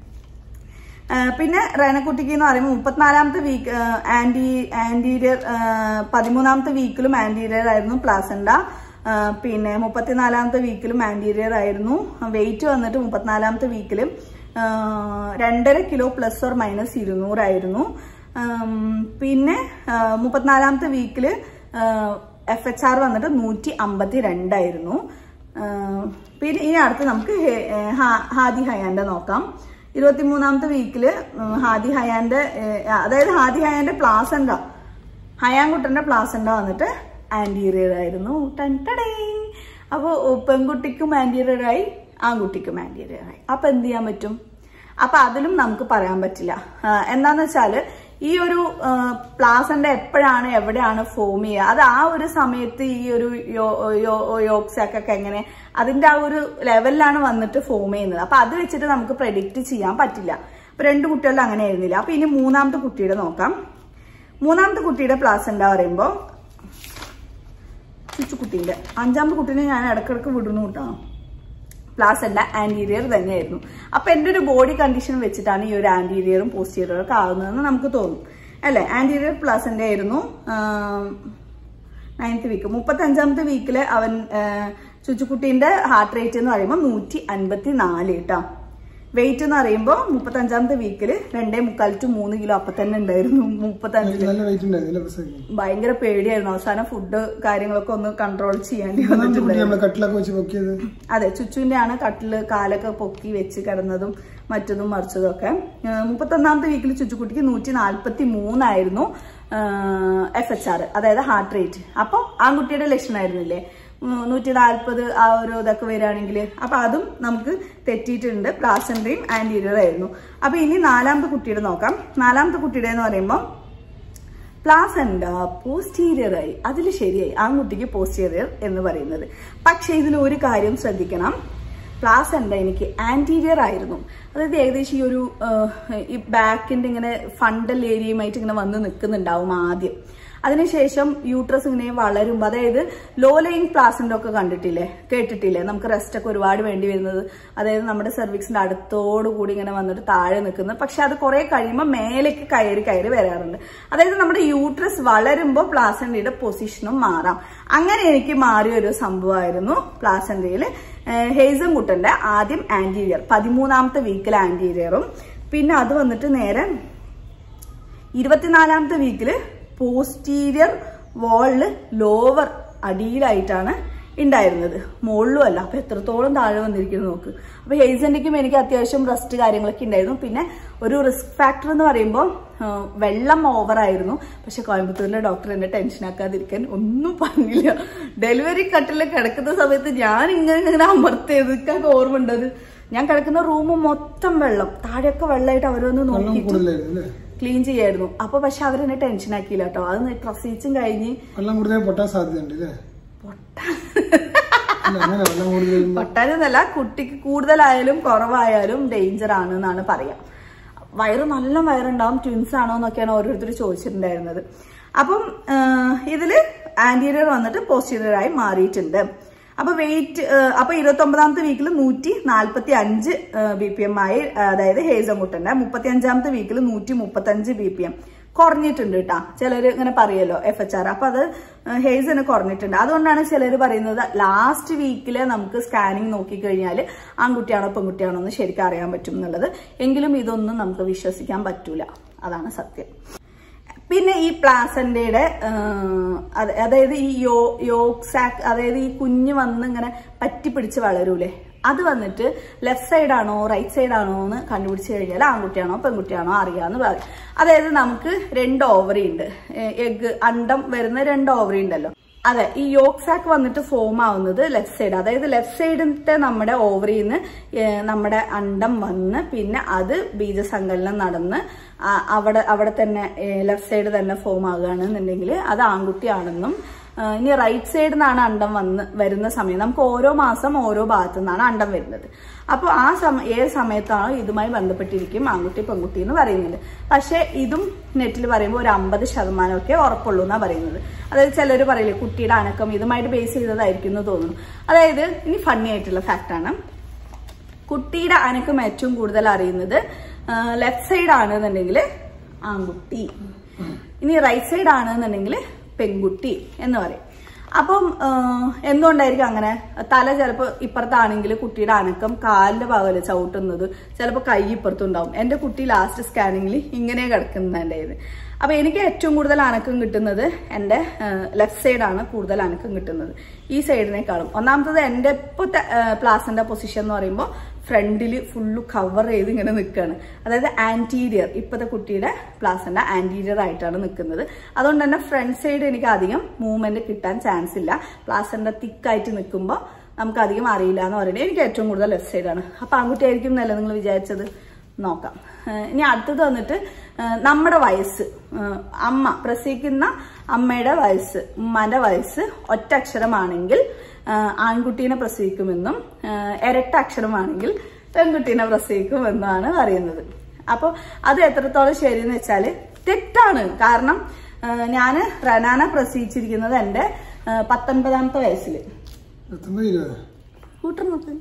ആ, പിന്നെ റേനക്കുട്ടിക്ക് എന്ന് പറയുമ്പോൾ മുപ്പത്തിനാലാമത്തെ വീക്ക് ആന്റി ആന്റീരിയർ ആ, പതിമൂന്നാമത്തെ വീക്കിലും ആന്റീരിയർ ആയിരുന്നു പ്ലാസന്റ ആ, പിന്നെ മുപ്പത്തിനാലാമത്തെ വീക്കിലും ആന്റീരിയർ ആയിരുന്നു വെയിറ്റ് വന്നിട്ട് മുപ്പത്തിനാലാമത്തെ വീക്കിലും ആ, രണ്ടര കിലോ പ്ലസ് ഓർ മൈനസ് ഇരുന്നൂറായിരുന്നു ആം, പിന്നെ ആ, മുപ്പത്തിനാലാമത്തെ വീക്കില് എഫ് എച്ച് ആർ വന്നിട്ട് നൂറ്റി അമ്പത്തി രണ്ടായിരുന്നു ആ, പിന്നെ ഇനി അടുത്ത് നമുക്ക് ഹെ- ഏ, ഹാ- ഹാദി ഹയാന്റെ നോക്കാം ഇരുപത്തിമൂന്നാമത്തെ വീക്കില് ഉം, ഹാദി ഹയാന്റെ ഏ, അതായത് ഹാദി ഹയാന്റെ പ്ലാസന്റ ഹയാൻകുട്ടന്റെ പ്ലാസന്റ വന്നിട്ട് ആന്റീരിയർ ആയിരുന്നു ടൻ ടടേ. അപ്പൊ പെൺകുട്ടിക്കും ആന്റീരിയർ ആയി ആൺകുട്ടിക്കും ആന്റീരിയർ ആയി അപ്പൊ എന്ത് ചെയ്യാൻ പറ്റും അപ്പൊ അതിലും നമുക്ക് പറയാൻ പറ്റില്ല ആ, എന്താന്ന് വെച്ചാല് ഈ ഒരു പ്ലാസന്റെ എപ്പോഴാണ് എവിടെയാണ് ഫോം ചെയ്യുക അത് ആ ഒരു സമയത്ത് ഈ ഒരു യോക്സാക്ക് ഒക്കെ എങ്ങനെ അതിന്റെ ആ ഒരു ലെവലിലാണ് വന്നിട്ട് ഫോം ചെയ്യുന്നത് അപ്പൊ അത് വെച്ചിട്ട് നമുക്ക് പ്രഡിക്റ്റ് ചെയ്യാൻ പറ്റില്ല അപ്പൊ രണ്ട് കുട്ടികളിൽ അങ്ങനെ ആയിരുന്നില്ല അപ്പൊ ഇനി മൂന്നാമത്തെ കുട്ടിയുടെ നോക്കാം മൂന്നാമത്തെ കുട്ടിയുടെ പ്ലാസന്റ പറയുമ്പോ ചുച്ചുകുട്ടീന്റെ അഞ്ചാമത്തെ കുട്ടീനെ ഞാൻ ഇടക്കിടക്ക് വിടുന്നു കേട്ടോ പ്ലാസന്റ ആന്റീരിയർ തന്നെയായിരുന്നു അപ്പൊ എന്റെ ഒരു ബോഡി കണ്ടീഷൻ വെച്ചിട്ടാണ് ഈ ഒരു ആന്റീരിയറും പോസ്റ്റീരിയറും ഒക്കെ ആവുന്നതെന്ന് നമുക്ക് തോന്നും അല്ലെ ആന്റീരിയർ പ്ലാസന്റ ആയിരുന്നു നയൻത്ത് വീക്ക് മുപ്പത്തി അഞ്ചാമത്തെ വീക്കില് അവൻ ആ, ചുച്ചുക്കുട്ടീന്റെ ഹാർട്ട് റേറ്റ് എന്ന് പറയുമ്പോൾ നൂറ്റി അൻപത്തി നാല് കേട്ടോ വെയിറ്റ് എന്ന് പറയുമ്പോൾ മുപ്പത്തി അഞ്ചാമത്തെ വീക്കില് രണ്ടേ മുക്കാൽ ടു മൂന്ന് കിലോ അപ്പൊ തന്നെ ഉണ്ടായിരുന്നു മുപ്പത്തഞ്ചില് നല്ല വെയിറ്റ് ഉണ്ടായിരുന്നില്ല പ്രസവിക്കും ഭയങ്കര പേടിയായിരുന്നു അവസാനം ഫുഡ് കാര്യങ്ങളൊക്കെ ഒന്ന് കൺട്രോൾ ചെയ്യേണ്ടി മൂന്നാമത്തെ വന്നിട്ടുണ്ട് കുട്ടി നമ്മളെ കട്ടിലൊക്കെ വെച്ച് പൊക്കിയത് അതെ ചുച്ചുവിന്റെ ആണ് കട്ടില് കാലൊക്കെ പൊക്കി വെച്ച് കിടന്നതും മറ്റതും മറിച്ചതും ഒക്കെ മുപ്പത്തൊന്നാമത്തെ വീക്കിൽ ചുച്ചുക്കുട്ടിക്ക് നൂറ്റി നാൽപ്പത്തി മൂന്നായിരുന്നു എഫ് എച്ച് ആർ അതായത് ഹാർട്ട് റേറ്റ് അപ്പോൾ ആൺകുട്ടിയുടെ ലക്ഷണമായിരുന്നില്ലേ നൂറ്റി നാൽപ്പത് ആ ഒരു ഇതൊക്കെ വരികയാണെങ്കിൽ അപ്പൊ അതും നമുക്ക് തെറ്റിയിട്ടുണ്ട് പ്ലാസന്റയും ആന്റീരിയർ ആയിരുന്നു അപ്പൊ ഇനി നാലാമത്തെ കുട്ടിയുടെ നോക്കാം നാലാമത്തെ കുട്ടിയുടെ എന്ന് പറയുമ്പോൾ പ്ലാസന്റ പോസ്റ്റീരിയർ ആയി അതിൽ ശരിയായി ആൺകുട്ടിക്ക് പോസ്റ്റീരിയർ എന്ന് പറയുന്നത് പക്ഷെ ഇതിൽ ഒരു കാര്യം ശ്രദ്ധിക്കണം പ്ലാസന്റ എനിക്ക് ആന്റീരിയർ ആയിരുന്നു അതായത് ഏകദേശം ഈ ഒരു ആ, ഈ ബാക്കിന്റെ ഇങ്ങനെ ഫണ്ടൽ ഏരിയയുമായിട്ട് ഇങ്ങനെ വന്ന് നിൽക്കുന്നുണ്ടാവും ആദ്യം അതിനുശേഷം യൂട്രസ് ഇങ്ങനെ വളരുമ്പോൾ അതായത് ലോ ലൈങ് പ്ലാസിന്റെ ഒക്കെ കണ്ടിട്ടില്ലേ കേട്ടിട്ടില്ലേ നമുക്ക് റെസ്റ്റ് ഒക്കെ ഒരുപാട് വേണ്ടി വരുന്നത് അതായത് നമ്മുടെ സെർവിക്സിന്റെ അടുത്തോടു കൂടി ഇങ്ങനെ വന്നിട്ട് താഴെ നിൽക്കുന്നത് പക്ഷെ അത് കുറെ കഴിയുമ്പോൾ മേലേക്ക് കയറി കയറി വരാറുണ്ട് അതായത് നമ്മുടെ യൂട്രസ് വളരുമ്പോൾ പ്ലാസന്റയുടെ പൊസിഷനും മാറാം അങ്ങനെ എനിക്ക് മാറിയ ഒരു സംഭവമായിരുന്നു പ്ലാസന്റയിൽ ഹെയ്സം കുട്ടന്റെ ആദ്യം ആന്റീരിയർ പതിമൂന്നാമത്തെ വീക്കിൽ ആന്റീരിയറും പിന്നെ അത് വന്നിട്ട് നേരെ ഇരുപത്തിനാലാമത്തെ വീക്കില് പോസ്റ്റീരിയർ വാളില് ലോവർ അടിയിലായിട്ടാണ് ഉണ്ടായിരുന്നത് മുകളിലും അല്ല അപ്പൊ എത്രത്തോളം താഴെ വന്നിരിക്കുന്നു നോക്ക് അപ്പൊ ഹെയ്സന്റെക്കും എനിക്ക് അത്യാവശ്യം റെസ്റ്റ് കാര്യങ്ങളൊക്കെ ഉണ്ടായിരുന്നു പിന്നെ ഒരു റിസ്ക് ഫാക്ടർ എന്ന് പറയുമ്പോൾ വെള്ളം ഓവറായിരുന്നു പക്ഷെ കോയമ്പത്തൂരിലെ ഡോക്ടർ എന്നെ ടെൻഷൻ ആക്കാതിരിക്കാൻ ഒന്നും പറഞ്ഞില്ല ഡെലിവറി കട്ടിൽ കിടക്കുന്ന സമയത്ത് ഞാൻ ഇങ്ങനെ ഇങ്ങനെ അമർത്തിയത് ഇതൊക്കെ ഓർമ്മ ഉണ്ടത് ഞാൻ കിടക്കുന്ന റൂം മൊത്തം വെള്ളം താഴെയൊക്കെ വെള്ളമായിട്ട് അവരൊന്ന് വെള്ളം നോക്കിയിട്ട് കൂടുതലായിരുന്നു അല്ലേ ക്ലീൻ ചെയ്യായിരുന്നു അപ്പൊ പക്ഷെ അവരെന്നെ ടെൻഷൻ ആക്കിയില്ല കേട്ടോ അത് പ്രസവിച്ചും കഴിഞ്ഞ് വെള്ളം കൂടുതൽ പൊട്ടാൻ സാധ്യതയുണ്ട് അല്ലേ പൊട്ടാൻ അല്ല അങ്ങനെ വെള്ളം കൂടുതൽ പൊട്ടാനെന്നല്ല കുട്ടിക്ക് കൂടുതലായാലും കുറവായാലും ഡേഞ്ചർ ആണ് എന്നാണ് പറയാ വയറ് നല്ല വയറുണ്ടാവും ട്വിൻസ് ആണോ എന്നൊക്കെയാണ് ഓരോരുത്തർ ചോദിച്ചിട്ടുണ്ടായിരുന്നത് അപ്പം ആഹ്, ഇതില് ആന്റീരിയർ വന്നിട്ട് പോസ്റ്റീരിയർ ആയി മാറിയിട്ടുണ്ട് അപ്പൊ വെയിറ്റ് അപ്പൊ ഇരുപത്തി ഒമ്പതാമത്തെ വീക്കിൽ നൂറ്റി നാൽപ്പത്തി അഞ്ച് ബി പി എം ആയി ആ, അതായത് ഹേസമുട്ടന്റെ മുപ്പത്തി അഞ്ചാമത്തെ വീക്കിൽ നൂറ്റി മുപ്പത്തി അഞ്ച് ബി പി എം കുറഞ്ഞിട്ടുണ്ട് കേട്ടാ ചിലര് ഇങ്ങനെ പറയല്ലോ എഫ് എച്ച് ആർ അപ്പൊ അത് ഹെയ്സിന് കുറഞ്ഞിട്ടുണ്ട് അതുകൊണ്ടാണ് ചിലർ പറയുന്നത് ലാസ്റ്റ് വീക്കില് നമുക്ക് സ്കാനിങ് നോക്കിക്കഴിഞ്ഞാൽ ആൺകുട്ടിയാണോ പെൺകുട്ടിയാണോ എന്ന് ശരിക്കും അറിയാൻ പറ്റും എന്നുള്ളത് എങ്കിലും ഇതൊന്നും നമുക്ക് വിശ്വസിക്കാൻ പറ്റൂല അതാണ് സത്യം പിന്നെ ഈ പ്ലാസന്റയുടെ അതായത് ഈ യോ യോക്ക് സാക്ക് അതായത് ഈ കുഞ്ഞ് വന്ന് ഇങ്ങനെ പറ്റി പിടിച്ച് വളരൂലേ അത് വന്നിട്ട് ലെഫ്റ്റ് സൈഡ് ആണോ റൈറ്റ് സൈഡ് ആണോ എന്ന് കണ്ടുപിടിച്ച് കഴിഞ്ഞാൽ ആൺകുട്ടിയാണോ പെൺകുട്ടിയാണോ അറിയാന്ന് പറയും അതായത് നമുക്ക് രണ്ട് ഓവറി ഉണ്ട് എഗ് അണ്ടം വരുന്ന രണ്ട് ഓവറി ഉണ്ടല്ലോ അതെ ഈ യോക്ക് സാക്ക് വന്നിട്ട് ഫോം ആവുന്നത് ലെഫ്റ്റ് സൈഡ് അതായത് ലെഫ്റ്റ് സൈഡിലത്തെ നമ്മുടെ ഓവറിയിൽ നിന്ന് നമ്മുടെ അണ്ടം വന്ന് പിന്നെ അത് ബീജസങ്കലനം നടന്ന് ആ, അവിടെ അവിടെ തന്നെ ലെഫ്റ്റ് സൈഡ് തന്നെ ഫോം ആകുകയാണെന്നുണ്ടെങ്കിൽ അത് ആൺകുട്ടിയാണെന്നും ആ, ഇനി റൈറ്റ് സൈഡിൽ നിന്നാണ് അണ്ടം വന്ന് വരുന്ന സമയം നമുക്ക് ഓരോ മാസം ഓരോ ഭാഗത്തു നിന്നാണ് അണ്ടം വരുന്നത് അപ്പോൾ ആ സമയം ഏത് സമയത്താണോ ഇതുമായി ബന്ധപ്പെട്ടിരിക്കും ആൺകുട്ടി പെൺകുട്ടി എന്ന് പറയുന്നത് പക്ഷേ ഇതും നെറ്റിൽ പറയുമ്പോൾ ഒരു അമ്പത് ശതമാനമൊക്കെ ഉറപ്പുള്ളൂ എന്നാണ് പറയുന്നത് അതായത് ചിലർ പറയില്ലേ കുട്ടിയുടെ അനക്കം ഇതുമായിട്ട് ബേസ് ചെയ്തതായിരിക്കും എന്ന് തോന്നുന്നു അതായത് ഇനി ഫണ്ണി ആയിട്ടുള്ള ഫാക്റ്റാണ് കുട്ടിയുടെ അനക്കം ഏറ്റവും കൂടുതൽ അറിയുന്നത് ലെഫ്റ്റ് സൈഡ് ആണെന്നുണ്ടെങ്കിൽ ആൺകുട്ടി ഇനി റൈറ്റ് സൈഡ് ആണെന്നുണ്ടെങ്കിൽ പെൺകുട്ടി എന്ന് പറയും അപ്പം ആ, എന്തുകൊണ്ടായിരിക്കും അങ്ങനെ തല ചിലപ്പോൾ ഇപ്പുറത്താണെങ്കിൽ കുട്ടിയുടെ അനക്കം കാലിന്റെ ഭാഗമല്ലേ ചവിട്ടുന്നത് ചിലപ്പോൾ കൈ ഇപ്പുറത്തുണ്ടാവും എന്റെ കുട്ടി ലാസ്റ്റ് സ്കാനിങ്ങിൽ ഇങ്ങനെ കിടക്കുന്നത് എൻ്റെ അപ്പൊ എനിക്ക് ഏറ്റവും കൂടുതൽ അനക്കം കിട്ടുന്നത് എൻ്റെ ലെഫ്റ്റ് സൈഡാണ് കൂടുതൽ അനക്കം കിട്ടുന്നത് ഈ സൈഡിനേക്കാളും ഒന്നാമത്തത് എൻ്റെ ഇപ്പോഴത്തെ പ്ലാസിന്റെ പൊസിഷൻ എന്ന് പറയുമ്പോൾ ഫ്രണ്ടിൽ ഫുള്ള് കവർ ചെയ്ത് ഇങ്ങനെ നിൽക്കുകയാണ് അതായത് ആന്റീരിയർ ഇപ്പോഴത്തെ കുട്ടിയുടെ പ്ലാസിന്റെ ആന്റീരിയർ ആയിട്ടാണ് നിൽക്കുന്നത് അതുകൊണ്ട് തന്നെ ഫ്രണ്ട് സൈഡ് എനിക്ക് അധികം മൂവ്മെന്റ് കിട്ടാൻ ചാൻസ് ഇല്ല പ്ലാസിന്റെ തിക്കായിട്ട് നിൽക്കുമ്പോൾ നമുക്ക് അധികം അറിയില്ല എന്ന് പറയുന്നത് എനിക്ക് ഏറ്റവും കൂടുതൽ ലെഫ്റ്റ് സൈഡാണ് അപ്പൊ ആൺകുട്ടി ആയിരിക്കും എന്നല്ല നിങ്ങൾ വിചാരിച്ചത് നോക്കാം ഏഹ് ഇനി അടുത്തത് വന്നിട്ട് ഏഹ് നമ്മുടെ വയസ്സ് ഏഹ് അമ്മ പ്രസവിക്കുന്ന അമ്മയുടെ വയസ്സ് ഉമ്മാന്റെ വയസ്സ് ഒറ്റ അക്ഷരമാണെങ്കിൽ ഏഹ് ആൺകുട്ടീനെ പ്രസവിക്കുമെന്നും ഏഹ് ഇരട്ട അക്ഷരമാണെങ്കിൽ പെൺകുട്ടീനെ പ്രസവിക്കുമെന്നാണ് പറയുന്നത് അപ്പോൾ അത് എത്രത്തോളം ശരിയെന്ന് വെച്ചാൽ തെറ്റാണ് കാരണം ഏഹ് ഞാന് റനാന പ്രസവിച്ചിരിക്കുന്നത് എൻ്റെ ഏഹ് പത്തൊൻപതാമത്തെ വയസ്സിൽ പത്തൊമ്പത് ഇരുപത് കൂട്ടർ നോക്ക്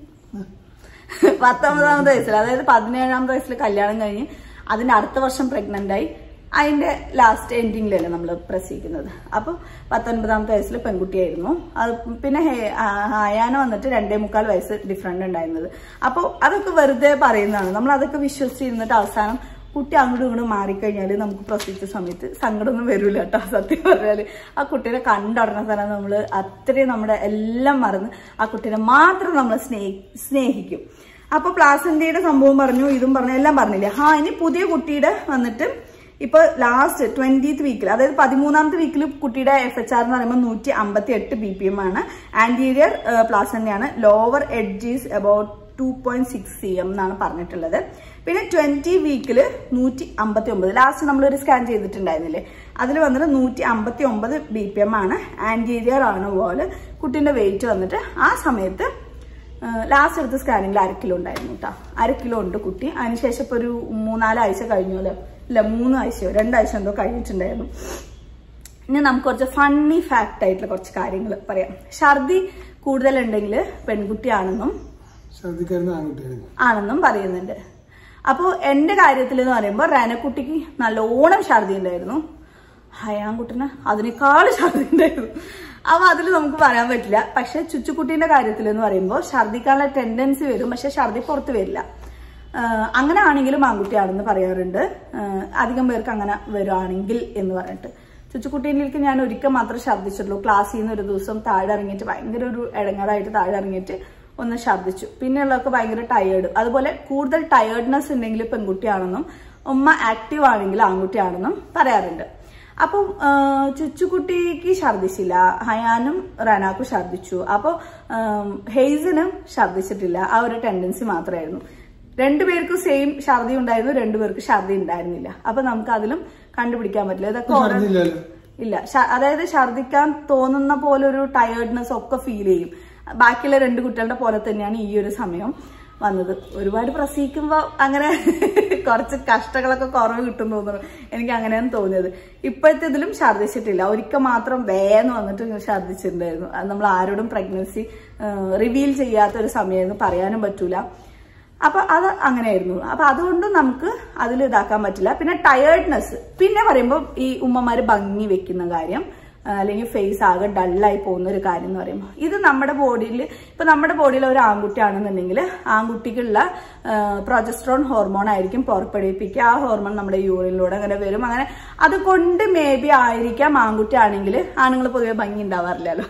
പത്തൊമ്പതാമത്തെ വയസ്സിൽ അതായത് പതിനേഴാമത്തെ വയസ്സിൽ കല്യാണം കഴിഞ്ഞ് അതിന്റെ അടുത്ത വർഷം പ്രഗ്നന്റ് ആയി അതിന്റെ ലാസ്റ്റ് എൻഡിങ്ങിലല്ലേ നമ്മൾ പ്രസവിക്കുന്നത് അപ്പൊ പത്തൊൻപതാമത്തെ വയസ്സിൽ പെൺകുട്ടിയായിരുന്നു അത് പിന്നെ ഹേ- ആ, ഹയാന വന്നിട്ട് രണ്ടേ മുക്കാൽ വയസ്സ് ഡിഫറൻറ്റ് ഉണ്ടായിരുന്നത് അപ്പോൾ അതൊക്കെ വെറുതെ പറയുന്നതാണ് നമ്മൾ അതൊക്കെ വിശ്വസിച്ചിരുന്നിട്ട് അവസാനം കുട്ടി അങ്ങോട്ടും ഇങ്ങോട്ടും മാറിക്കഴിഞ്ഞാൽ നമുക്ക് പ്രസവിച്ച സമയത്ത് സങ്കടമൊന്നും വരില്ല കേട്ടോ സത്യം പറഞ്ഞാൽ ആ കുട്ടീനെ കണ്ടുടനെ തന്നെ നമ്മൾ അത്രയും നമ്മുടെ എല്ലാം മറന്ന് ആ കുട്ടീനെ മാത്രം നമ്മൾ സ്നേഹി സ്നേഹിക്കും അപ്പൊ പ്ലാസന്റയുടെ സംഭവം പറഞ്ഞു ഇതും പറഞ്ഞു എല്ലാം പറഞ്ഞില്ലേ ആ ഇനി പുതിയ കുട്ടിയുടെ വന്നിട്ട് ഇപ്പൊ ലാസ്റ്റ് ട്വന്റീത്ത് വീക്കിൽ അതായത് പതിമൂന്നാമത്തെ വീക്കിൽ കുട്ടിയുടെ എഫ് എച്ച് ആർ എന്ന് പറയുമ്പോൾ നൂറ്റി അമ്പത്തി എട്ട് ബി പി എം ആണ് ആന്റീരിയർ പ്ലാസന്റയാണ് lower edge is about two point six C M എന്നാണ് പറഞ്ഞിട്ടുള്ളത് പിന്നെ ട്വന്റി വീക്കില് നൂറ്റി അമ്പത്തി ഒമ്പത് ലാസ്റ്റ് നമ്മളൊരു സ്കാൻ ചെയ്തിട്ടുണ്ടായിരുന്നില്ലേ അതിൽ വന്നിട്ട് നൂറ്റി അമ്പത്തി ഒമ്പത് ബി പി എം ആണ് ആന്റീരിയർ ആണ് പോലെ കുട്ടീന്റെ വെയിറ്റ് വന്നിട്ട് ആ സമയത്ത് ലാസ്റ്റ് എടുത്ത സ്കാനിങ്ങിൽ അര കിലോ ഉണ്ടായിരുന്നു കേട്ടോ അര കിലോ ഉണ്ട് കുട്ടി അതിനുശേഷം ഇപ്പൊ ഒരു മൂന്നാലാഴ്ച കഴിഞ്ഞല്ലോ ഇല്ല മൂന്ന് ആഴ്ചയോ രണ്ടാഴ്ച എന്തോ കഴിഞ്ഞിട്ടുണ്ടായിരുന്നു ഇനി നമുക്ക് കുറച്ച് ഫണ്ണി ഫാക്ട് ആയിട്ടുള്ള കുറച്ച് കാര്യങ്ങൾ പറയാം ഛർദി കൂടുതലുണ്ടെങ്കിൽ പെൺകുട്ടിയാണെന്നും ശ്രദ്ധിക്കാരുന്ന ആൺകുട്ടിയായിരുന്നു ആണെന്നും പറയുന്നുണ്ട് അപ്പോൾ എന്റെ കാര്യത്തിൽ എന്ന് പറയുമ്പോൾ റനക്കുട്ടിക്ക് നല്ലോണം ഛർദി ഉണ്ടായിരുന്നു ഹയാൻകുട്ടിന് അതിനേക്കാൾ ഛർദി ഉണ്ടായിരുന്നു അപ്പൊ അതിൽ നമുക്ക് പറയാൻ പറ്റില്ല പക്ഷെ ചുച്ചുക്കുട്ടീന്റെ കാര്യത്തിൽ എന്ന് പറയുമ്പോൾ ഛർദിക്കാനുള്ള ടെൻഡൻസി വരും പക്ഷെ ഛർദി പുറത്ത് വരില്ല ആഹ് അങ്ങനെ ആണെങ്കിലും ആൺകുട്ടിയാണെന്ന് പറയാറുണ്ട് ആഹ് അധികം പേർക്ക് അങ്ങനെ വരുവാണെങ്കിൽ എന്ന് പറഞ്ഞിട്ട് ചുച്ചുക്കുട്ടീനിലേക്ക് ഞാൻ ഒരിക്കൽ മാത്രമേ ഛർദ്ദിച്ചിട്ടുള്ളൂ ക്ലാസ്സിൽ നിന്ന് ഒരു ദിവസം താഴെ ഇറങ്ങിയിട്ട് ഭയങ്കര ഒരു ഇടങ്ങാറായിട്ട് താഴെ ഇറങ്ങിയിട്ട് ഒന്ന് ഛർദ്ദിച്ചു പിന്നെയുള്ളതൊക്കെ ഭയങ്കര ടയേർഡ് അതുപോലെ കൂടുതൽ ടയേർഡ്നെസ് ഉണ്ടെങ്കിൽ പെൺകുട്ടിയാണെന്നും ഉമ്മ ആക്റ്റീവ് ആണെങ്കിൽ ആൺകുട്ടിയാണെന്നും പറയാറുണ്ട് അപ്പം ആ, ചുച്ചുകുട്ടിക്ക് ഛർദ്ദിച്ചില്ല ഹയാനും റനാക്കും ഛർദ്ദിച്ചു അപ്പോൾ ഹെയ്സനും ഛർദ്ദിച്ചിട്ടില്ല ആ ഒരു ടെൻഡൻസി മാത്രമായിരുന്നു രണ്ടുപേർക്കും സെയിം ഛർദി ഉണ്ടായിരുന്നു രണ്ടുപേർക്ക് ഛർദി ഉണ്ടായിരുന്നില്ല അപ്പൊ നമുക്ക് അതിലും കണ്ടുപിടിക്കാൻ പറ്റില്ല ഇതൊക്കെ ഓരോ ഛർദില്ലല്ലോ ഇല്ല ശ- അതായത് ഛർദിക്കാൻ തോന്നുന്ന പോലെ ഒരു ടയേർഡ്നെസ് ഒക്കെ ഫീൽ ചെയ്യും ബാക്കിയുള്ള രണ്ട് കുട്ടികളുടെ പോലെ തന്നെയാണ് ഈ ഒരു സമയം വന്നത് ഒരുപാട് പ്രസവിക്കുമ്പോ അങ്ങനെ കുറച്ച് കഷ്ടങ്ങളൊക്കെ കുറവ് കിട്ടും തോന്നുന്നു എനിക്ക് അങ്ങനെയാണ് തോന്നിയത് ഇപ്പോഴത്തെ ഇതിലും ഛർദ്ദിച്ചിട്ടില്ല ഒരിക്കൽ മാത്രം വേന്ന് വന്നിട്ട് ഇങ്ങനെ ഛർദ്ദിച്ചിട്ടുണ്ടായിരുന്നു അത് നമ്മൾ ആരോടും പ്രഗ്നൻസി റിവീൽ ചെയ്യാത്ത ഒരു സമയമായിരുന്നു പറയാനും പറ്റൂല അപ്പൊ അത് അങ്ങനെയായിരുന്നു അപ്പൊ അതുകൊണ്ട് നമുക്ക് അതിൽ ഇതാക്കാൻ പറ്റില്ല പിന്നെ ടയേർഡ്നെസ് പിന്നെ പറയുമ്പോൾ ഈ ഉമ്മമാര് ഭംഗി വെക്കുന്ന കാര്യം ആ, അല്ലെങ്കിൽ ഫേസ് ആകെ ഡള്ളായി പോകുന്ന ഒരു കാര്യം എന്ന് പറയുമ്പോൾ ഇത് നമ്മുടെ ബോഡിയിൽ ഇപ്പൊ നമ്മുടെ ബോഡിയിൽ ഒരു ആൺകുട്ടിയാണെന്നുണ്ടെങ്കിൽ ആൺകുട്ടിക്കുള്ള പ്രൊജസ്ട്രോൺ ഹോർമോൺ ആയിരിക്കും പുറപ്പെടുവിപ്പിക്കുക ആ ഹോർമോൺ നമ്മുടെ യൂറിനിലൂടെ അങ്ങനെ വരും അങ്ങനെ അതുകൊണ്ട് മേ ബി ആയിരിക്കാം ആൺകുട്ടി ആണെങ്കിൽ ആണുങ്ങൾ പൊതുവെ ഭംഗി ഉണ്ടാവാറില്ലല്ലോ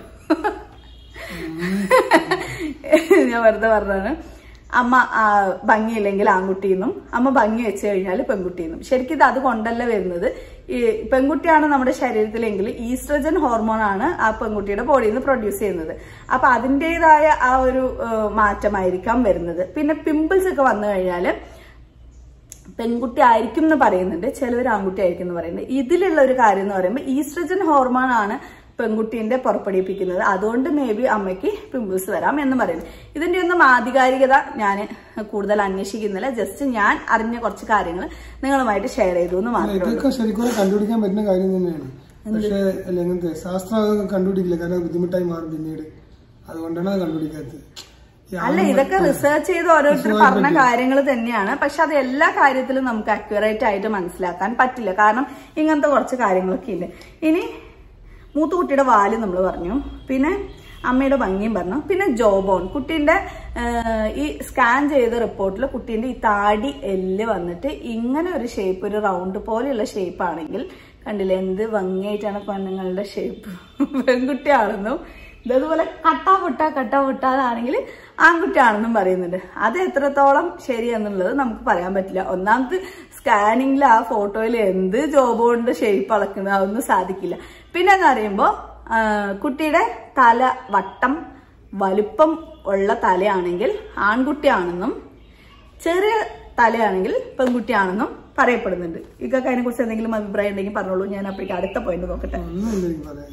ഞാൻ വെറുതെ പറഞ്ഞതാണ് അമ്മ ആ, ഭംഗിയില്ലെങ്കിൽ ആൺകുട്ടിയെന്നും അമ്മ ഭംഗി വെച്ച് കഴിഞ്ഞാൽ പെൺകുട്ടിയെന്നും ശരിക്കും ഇത് അതുകൊണ്ടല്ല വരുന്നത് ഈ പെൺകുട്ടിയാണ് നമ്മുടെ ശരീരത്തിലെങ്കിൽ ഈസ്ട്രജൻ ഹോർമോൺ ആണ് ആ പെൺകുട്ടിയുടെ ബോഡിയിൽ നിന്ന് പ്രൊഡ്യൂസ് ചെയ്യുന്നത് അപ്പൊ അതിൻ്റെതായ ആ ഒരു ആ, മാറ്റമായിരിക്കാം വരുന്നത് പിന്നെ പിമ്പിൾസ് ഒക്കെ വന്നു കഴിഞ്ഞാല് പെൺകുട്ടി ആയിരിക്കും എന്ന് പറയുന്നുണ്ട് ചിലവർ ആൺകുട്ടി ആയിരിക്കും എന്ന് പറയുന്നത് ഇതിലുള്ള ഒരു കാര്യം എന്ന് പറയുമ്പോൾ ഈസ്ട്രജൻ ഹോർമോൺ ആണ് പെൺകുട്ടീന്റെ പുറപ്പെടുവിപ്പിക്കുന്നത് അതുകൊണ്ട് മേ ബി അമ്മയ്ക്ക് പിമ്പിൾസ് വരാം എന്ന് പറയുന്നു ഇതിന്റെ ഒന്നും ആധികാരികത ഞാൻ കൂടുതൽ അന്വേഷിക്കുന്നില്ല ജസ്റ്റ് ഞാൻ അറിഞ്ഞ കുറച്ച് കാര്യങ്ങൾ നിങ്ങളുമായിട്ട് ഷെയർ ചെയ്തു എന്ന് അല്ല, മാത്രമേ ഉള്ളൂ ഇതൊക്കെ ശരിക്കും കണ്ടുപിടിക്കാൻ പറ്റുന്ന കാര്യം തന്നെയാണ് പക്ഷേ അല്ല ഇങ്ങനത്തെ ശാസ്ത്രം അത് കണ്ടുപിടിക്കില്ല കാരണം അത് ബുദ്ധിമുട്ടായി മാറും പിന്നീട് അതുകൊണ്ടാണ് അത് കണ്ടുപിടിക്കാത്തത് ഈ അല്ല ആണുങ്ങൾ- ഇതൊക്കെ റിസർച്ച് ചെയ്ത് ഓരോരുത്തർ പറഞ്ഞ കാര്യങ്ങൾ തന്നെയാണ് പക്ഷെ അത് എല്ലാ കാര്യത്തിലും നമുക്ക് അക്യുറേറ്റ് ആയിട്ട് മനസ്സിലാക്കാൻ പറ്റില്ല കാരണം ഇങ്ങനത്തെ കുറച്ച് കാര്യങ്ങളൊക്കെ ഇല്ല ഇനി മൂത്ത കുട്ടിയുടെ വാല് നമ്മൾ പറഞ്ഞു പിന്നെ അമ്മയുടെ ഭംഗിയും പറഞ്ഞു പിന്നെ ജോബോൺ കുട്ടീന്റെ ആഹ്, ഈ സ്കാൻ ചെയ്ത റിപ്പോർട്ടിൽ കുട്ടീന്റെ ഈ താടി എല്ല് വന്നിട്ട് ഇങ്ങനെ ഒരു ഷേപ്പ് ഒരു റൗണ്ട് പോലെയുള്ള ഷേപ്പ് ആണെങ്കിൽ കണ്ടില്ലേ എന്ത് ഭംഗിയായിട്ടാണ് പെണ്ണുങ്ങളുടെ ഷേപ്പ് പെൺകുട്ടിയാണെന്നും ഇതേപോലെ കട്ടാ പൊട്ട കട്ടാ പൊട്ടാതാണെങ്കിൽ ആൺകുട്ടിയാണെന്നും പറയുന്നുണ്ട് അത് എത്രത്തോളം ശരിയെന്നുള്ളത് നമുക്ക് പറയാൻ പറ്റില്ല ഒന്നാമത് സ്കാനിങ്ങിൽ ആ ഫോട്ടോയിൽ എന്ത് ജോബ് കൊണ്ട് ഷേപ്പ് അളക്കുന്നത് അതൊന്നും സാധിക്കില്ല പിന്നെ എന്ന് പറയുമ്പോൾ കുട്ടിയുടെ തല വട്ടം വലുപ്പം ഉള്ള തലയാണെങ്കിൽ ആൺകുട്ടിയാണെന്നും ചെറിയ തലയാണെങ്കിൽ പെൺകുട്ടിയാണെന്നും പറയപ്പെടുന്നുണ്ട് ഇതൊക്കെ അതിനെ കുറിച്ച് എന്തെങ്കിലും അഭിപ്രായം ഉണ്ടെങ്കിൽ പറഞ്ഞോളൂ ഞാൻ അപ്പോഴേക്ക് അടുത്ത പോയിന്റ് നോക്കട്ടെ ഒന്നുമില്ല എനിക്ക് പറയാൻ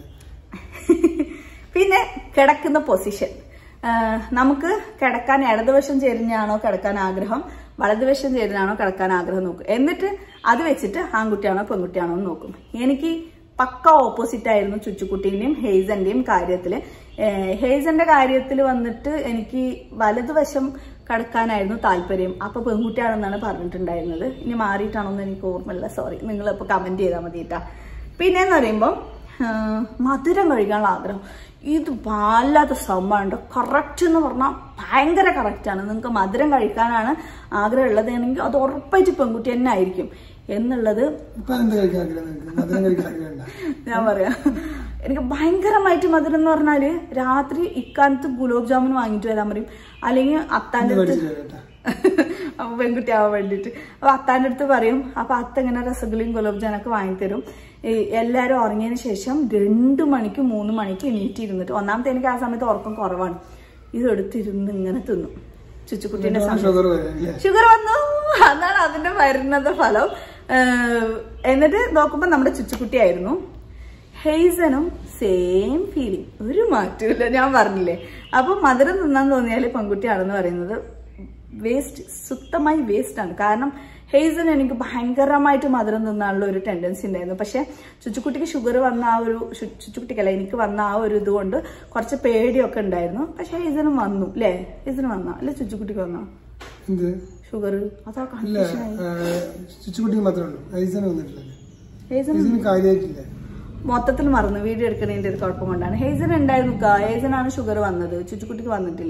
പിന്നെ കിടക്കുന്ന പൊസിഷൻ നമുക്ക് കിടക്കാൻ ഇടതുവശം ചേരുന്നതാണോ കിടക്കാൻ ആഗ്രഹം വലതുവശം ചേരുന്നതാണോ കിടക്കാൻ ആഗ്രഹം നോക്കും എന്നിട്ട് അത് വെച്ചിട്ട് ആൺകുട്ടിയാണോ പെൺകുട്ടിയാണോ എന്ന് നോക്കും എനിക്ക് പക്ക ഓപ്പോസിറ്റ് ആയിരുന്നു ചുച്ചുക്കുട്ടീന്റെയും ഹെയ്സന്റെയും കാര്യത്തില് ഏഹ് ഹെയ്സന്റെ കാര്യത്തിൽ വന്നിട്ട് എനിക്ക് വലതുവശം കിടക്കാനായിരുന്നു താല്പര്യം അപ്പൊ പെൺകുട്ടിയാണെന്നാണ് പറഞ്ഞിട്ടുണ്ടായിരുന്നത് ഇനി മാറിയിട്ടാണോ എന്ന് എനിക്ക് ഓർമ്മയില്ല സോറി നിങ്ങൾ ഇപ്പൊ കമന്റ് ചെയ്താൽ മതി കേട്ടാ പിന്നെന്ന് പറയുമ്പോൾ ആഹ് മധുരം കഴിക്കാനുള്ള ആഗ്രഹം ഇത് വല്ലാത്ത സംഭവമുണ്ട് കറക്റ്റ് എന്ന് പറഞ്ഞാൽ ഭയങ്കര കറക്റ്റാണ് നിങ്ങൾക്ക് മധുരം കഴിക്കാനാണ് ആഗ്രഹം ഉള്ളതെങ്കിൽ അത് ഉറപ്പായിട്ട് പെൺകുട്ടി തന്നെ ആയിരിക്കും എന്നുള്ളത് ഇപ്പൊ എന്ത് കഴിക്കാൻ ആഗ്രഹം നിനക്ക് മധുരം കഴിക്കാൻ ആഗ്രഹം ഞാൻ പറയാം എനിക്ക് ഭയങ്കരമായിട്ട് മധുരം എന്ന് പറഞ്ഞാല് രാത്രി ഇക്കാലത്ത് ഗുലാബ് ജാമുൻ വാങ്ങിയിട്ട് വരാൻ പറയും അല്ലെങ്കിൽ അത്താൻ്റെ അടുത്ത് മേടിച്ചില്ല കേട്ടാ അപ്പൊ പെൺകുട്ടിയാവാൻ വേണ്ടിട്ട് അപ്പൊ അത്താന്റെ അടുത്ത് പറയും അപ്പൊ അത്ത ഇങ്ങനെ രസഗുളയും ഗുലാബ് ജാനൊക്കെ വാങ്ങിത്തരും ഈ എല്ലാരും ഉറങ്ങിയതിന് ശേഷം രണ്ടു മണിക്ക് മൂന്ന് മണിക്ക് എണീറ്റ് ഇരുന്നിട്ട് ഒന്നാമത്തെ എനിക്ക് ആ സമയത്ത് ഉറക്കം കുറവാണ് ഇതെടുത്തിരുന്ന് ഇങ്ങനെ തിന്നും ചുച്ചുക്കുട്ടീന്റെ സമയം ഷുഗർ വരെ അല്ലേ ഷുഗർ വന്നു അതാണ് അതിന്റെ വരുന്നത് ഫലം ഏഹ് എന്നിട്ട് നോക്കുമ്പോ നമ്മുടെ ചുച്ചുക്കുട്ടിയായിരുന്നു ഹെയ്സനും സെയിം ഫീലിംഗ് ഒരു മാറ്റമില്ല ഞാൻ പറഞ്ഞില്ലേ അപ്പൊ മധുരം തിന്നാൻ തോന്നിയാൽ പെൺകുട്ടിയാണെന്ന് പറയുന്നത് വേസ്റ്റ് സുത്തമായി വേസ്റ്റ് ആണ് കാരണം ഹെയ്സൺ എനിക്ക് ഭയങ്കരമായിട്ട് മധുരം തിന്നാനുള്ള ഒരു ടെൻഡൻസി ഉണ്ടായിരുന്നു പക്ഷെ ചുച്ചുക്കുട്ടിക്ക് ഷുഗർ വന്ന ആ ഒരു ചു- ചുച്ചുക്കുട്ടിക്കല്ല എനിക്ക് വന്ന ആ ഒരു ഇതുകൊണ്ട് കുറച്ച് പേടിയൊക്കെ ഉണ്ടായിരുന്നു പക്ഷെ ഹെയ്സനും വന്നു അല്ലേ ഹെയ്സന് വന്നോ അല്ലെ ചുച്ചുക്കുട്ടിക്ക് വന്നോ എന്ത് ഷുഗർ അതാ ഇല്ല കൺഫ്യൂഷൻ ചുച്ചുകുട്ടിക്ക് മാത്രമേ ഉള്ളൂ ഐസന് വന്നിട്ടില്ല ഹെയ്സൺ ഐസന് കാര്യമായിട്ടില്ല മൊത്തത്തിൽ മറന്നു വീഡിയോ എടുക്കുന്നതിന്റെ ഒരു കുഴപ്പം കൊണ്ടാണ് ഹെയ്സൺ ഉണ്ടായിരുന്നു ഹെയ്സനാണ് ഷുഗർ വന്നത് ചുച്ചുക്കുട്ടിക്ക് വന്നിട്ടില്ല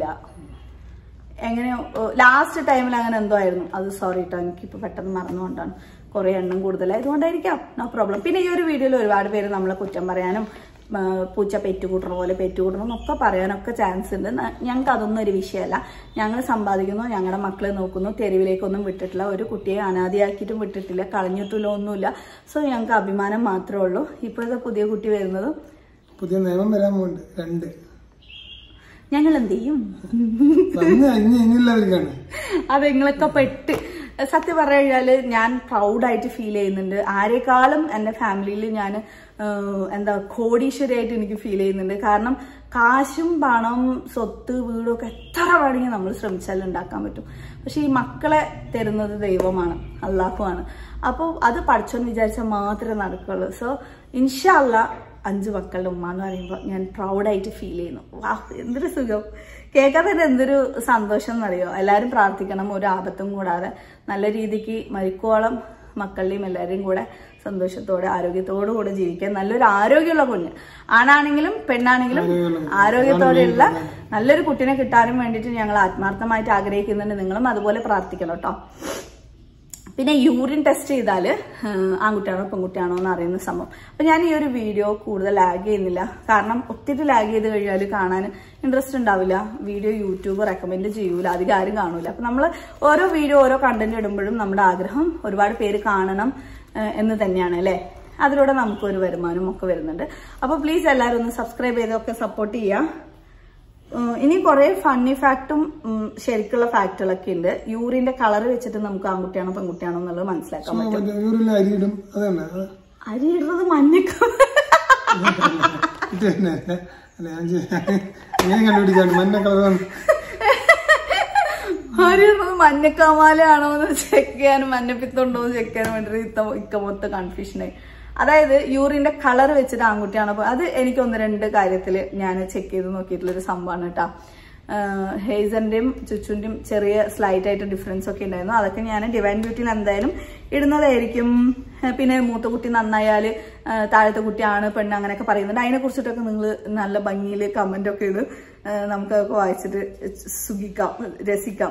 എങ്ങനെ ലാസ്റ്റ് ടൈമിൽ അങ്ങനെ എന്തോ ആയിരുന്നു അത് സോറി കേട്ടോ എനിക്കിപ്പോ പെട്ടെന്ന് മറന്നുകൊണ്ടാണ് കുറെ എണ്ണം കൂടുതലായതുകൊണ്ടായിരിക്കാം നോ പ്രോബ്ലം പിന്നെ ഈ ഒരു വീഡിയോയിൽ ഒരുപാട് പേര് നമ്മളെ കുറ്റം പറയാനും ആ, പൂച്ച പെറ്റുകൂട്ടണ പോലെ പെറ്റുകൂട്ടണം എന്നൊക്കെ പറയാനൊക്കെ ചാൻസ് ഉണ്ട് ന- ഞങ്ങൾക്ക് അതൊന്നും ഒരു വിഷയമല്ല ഞങ്ങൾ സമ്പാദിക്കുന്നു ഞങ്ങളുടെ മക്കളെ നോക്കുന്നു തെരുവിലേക്കൊന്നും വിട്ടിട്ടില്ല ഒരു കുട്ടിയെ അനാഥയാക്കിയിട്ടും വിട്ടിട്ടില്ല കളഞ്ഞിട്ടില്ല ഒന്നുമില്ല സോ ഞങ്ങൾക്ക് അഭിമാനം മാത്രമേ ഉള്ളൂ ഇപ്പോഴത്തെ പുതിയ കുട്ടി വരുന്നതും പുതിയ നിയമം വരാൻ പോകുന്നുണ്ട് രണ്ട് ഞങ്ങൾ എന്ത് ചെയ്യും വന്ന് ഇനി ഇനിയുള്ളവർക്കാണ് അത് നിങ്ങളൊക്കെ പെട്ട് സത്യം പറഞ്ഞു കഴിഞ്ഞാല് ഞാൻ പ്രൗഡായിട്ട് ഫീൽ ചെയ്യുന്നുണ്ട് ആരെക്കാളും എൻ്റെ ഫാമിലിയിൽ ഞാൻ എന്താ കോടീശ്വരിയായിട്ട് എനിക്ക് ഫീൽ ചെയ്യുന്നുണ്ട് കാരണം കാശും പണം സ്വത്ത് വീടൊക്കെ എത്ര വേണമെങ്കിൽ നമ്മൾ ശ്രമിച്ചാൽ ഉണ്ടാക്കാൻ പറ്റും പക്ഷെ ഈ മക്കളെ തരുന്നത് ദൈവമാണ് അള്ളാഹുവാണ് അപ്പോൾ അത് പഠിച്ചോൻ വിചാരിച്ചാൽ മാത്രമേ നടക്കുള്ളൂ സോ ഇൻഷല്ല അഞ്ച് മക്കളുടെ ഉമ്മ എന്ന് പറയുമ്പോൾ ഞാൻ പ്രൗഡായിട്ട് ഫീൽ ചെയ്യുന്നു വാ എന്തൊരു സുഖം കേൾക്കാൻ തന്നെ എന്തൊരു സന്തോഷം എന്നറിയോ എല്ലാവരും പ്രാർത്ഥിക്കണം ഒരു ആപത്തും കൂടാതെ നല്ല രീതിക്ക് മരിക്കോളം മക്കളുടെയും എല്ലാവരെയും കൂടെ സന്തോഷത്തോടെ ആരോഗ്യത്തോടു കൂടെ ജീവിക്കാൻ നല്ലൊരു ആരോഗ്യമുള്ള കുഞ്ഞ് ആണാണെങ്കിലും പെണ്ണാണെങ്കിലും ആരോഗ്യത്തോടെയുള്ള നല്ലൊരു കുട്ടിനെ കിട്ടാനും വേണ്ടിയിട്ട് ഞങ്ങൾ ആത്മാർത്ഥമായിട്ട് ആഗ്രഹിക്കുന്നുണ്ട് നിങ്ങളും അതുപോലെ പ്രാർത്ഥിക്കണം കേട്ടോ പിന്നെ യൂറിൻ ടെസ്റ്റ് ചെയ്താൽ ആൺകുട്ടിയാണോ പെൺകുട്ടിയാണോ എന്ന് അറിയുന്ന സംഭവം അപ്പം ഞാൻ ഈ ഒരു വീഡിയോ കൂടുതൽ ലാഗ് ചെയ്യുന്നില്ല കാരണം ഒത്തിരി ലാഗ് ചെയ്ത് കഴിഞ്ഞാൽ കാണാൻ ഇൻട്രസ്റ്റ് ഉണ്ടാവില്ല വീഡിയോ യൂട്യൂബ് റെക്കമെൻഡ് ചെയ്യൂല അധികം ആരും കാണൂല അപ്പം നമ്മൾ ഓരോ വീഡിയോ ഓരോ കണ്ടന്റ് ഇടുമ്പോഴും നമ്മുടെ ആഗ്രഹം ഒരുപാട് പേര് കാണണം ഏഹ്, എന്ന് തന്നെയാണ് അല്ലേ അതിലൂടെ നമുക്കൊരു വരുമാനം ഒക്കെ വരുന്നുണ്ട് അപ്പോൾ പ്ലീസ് എല്ലാവരും ഒന്ന് സബ്സ്ക്രൈബ് ചെയ്തൊക്കെ സപ്പോർട്ട് ചെയ്യുക ഉം, ഇനി കുറെ ഫണ്ണി ഫാക്റ്റും ഉം, ശരിക്കുള്ള ഫാക്റ്റുകളൊക്കെ ഉണ്ട് യൂറിന്റെ കളർ വെച്ചിട്ട് നമുക്ക് ആൺകുട്ടിയാണോ പെൺകുട്ടിയാണോ എന്നുള്ളത് മനസ്സിലാക്കാൻ പറ്റും മറ്റേ യൂറിലെ അരിയിടും അതന്നെ അത് അരി ഇടുന്നത് മഞ്ഞക്ക ഇത് തന്നെ അല്ല ഞാൻ ചെയ്യ- എങ്ങനെ കണ്ടുപിടിക്കാണ് മഞ്ഞ കളർ അരി ഇടുന്നത് മഞ്ഞക്കാമാലയാണോ എന്ന് ചെക്ക് ചെയ്യാനും മഞ്ഞപ്പിത്തുണ്ടോ എന്ന് ചെക്ക് ചെയ്യാനും വേണ്ടി ഇത്ത ഇക്ക മൊത്തം കൺഫ്യൂഷനായി അതായത് യൂറിന്റെ കളർ വെച്ചിട്ട് ആൺകുട്ടിയാണോ പെ- അത് എനിക്ക് ഒന്ന് രണ്ട് കാര്യത്തിൽ ഞാൻ ചെക്ക് ചെയ്ത് നോക്കിയിട്ടുള്ള ഒരു സംഭവമാണ് കേട്ടോ ഹെയ്സന്റെയും ചുച്ചുന്റെയും ചെറിയ സ്ലൈറ്റ് ആയിട്ട് ഡിഫറൻസ് ഒക്കെ ഉണ്ടായിരുന്നു അതൊക്കെ ഞാൻ ഡിവൈൻ ബ്യൂട്ടിയിൽ എന്തായാലും ഇടുന്നതായിരിക്കും ഏഹ് പിന്നെ മൂത്ത കുട്ടി നന്നായാല് ഏഹ് താഴത്തെ കുട്ടിയാണ് പെണ്ണ് അങ്ങനെയൊക്കെ പറയുന്നുണ്ട് അതിനെ കുറിച്ചിട്ടൊക്കെ നിങ്ങൾ നല്ല ഭംഗിയിൽ കമന്റ് ഒക്കെ ഇട് ഏഹ് നമുക്കതൊക്കെ വായിച്ചിട്ട് സുഖിക്കാം രസിക്കാം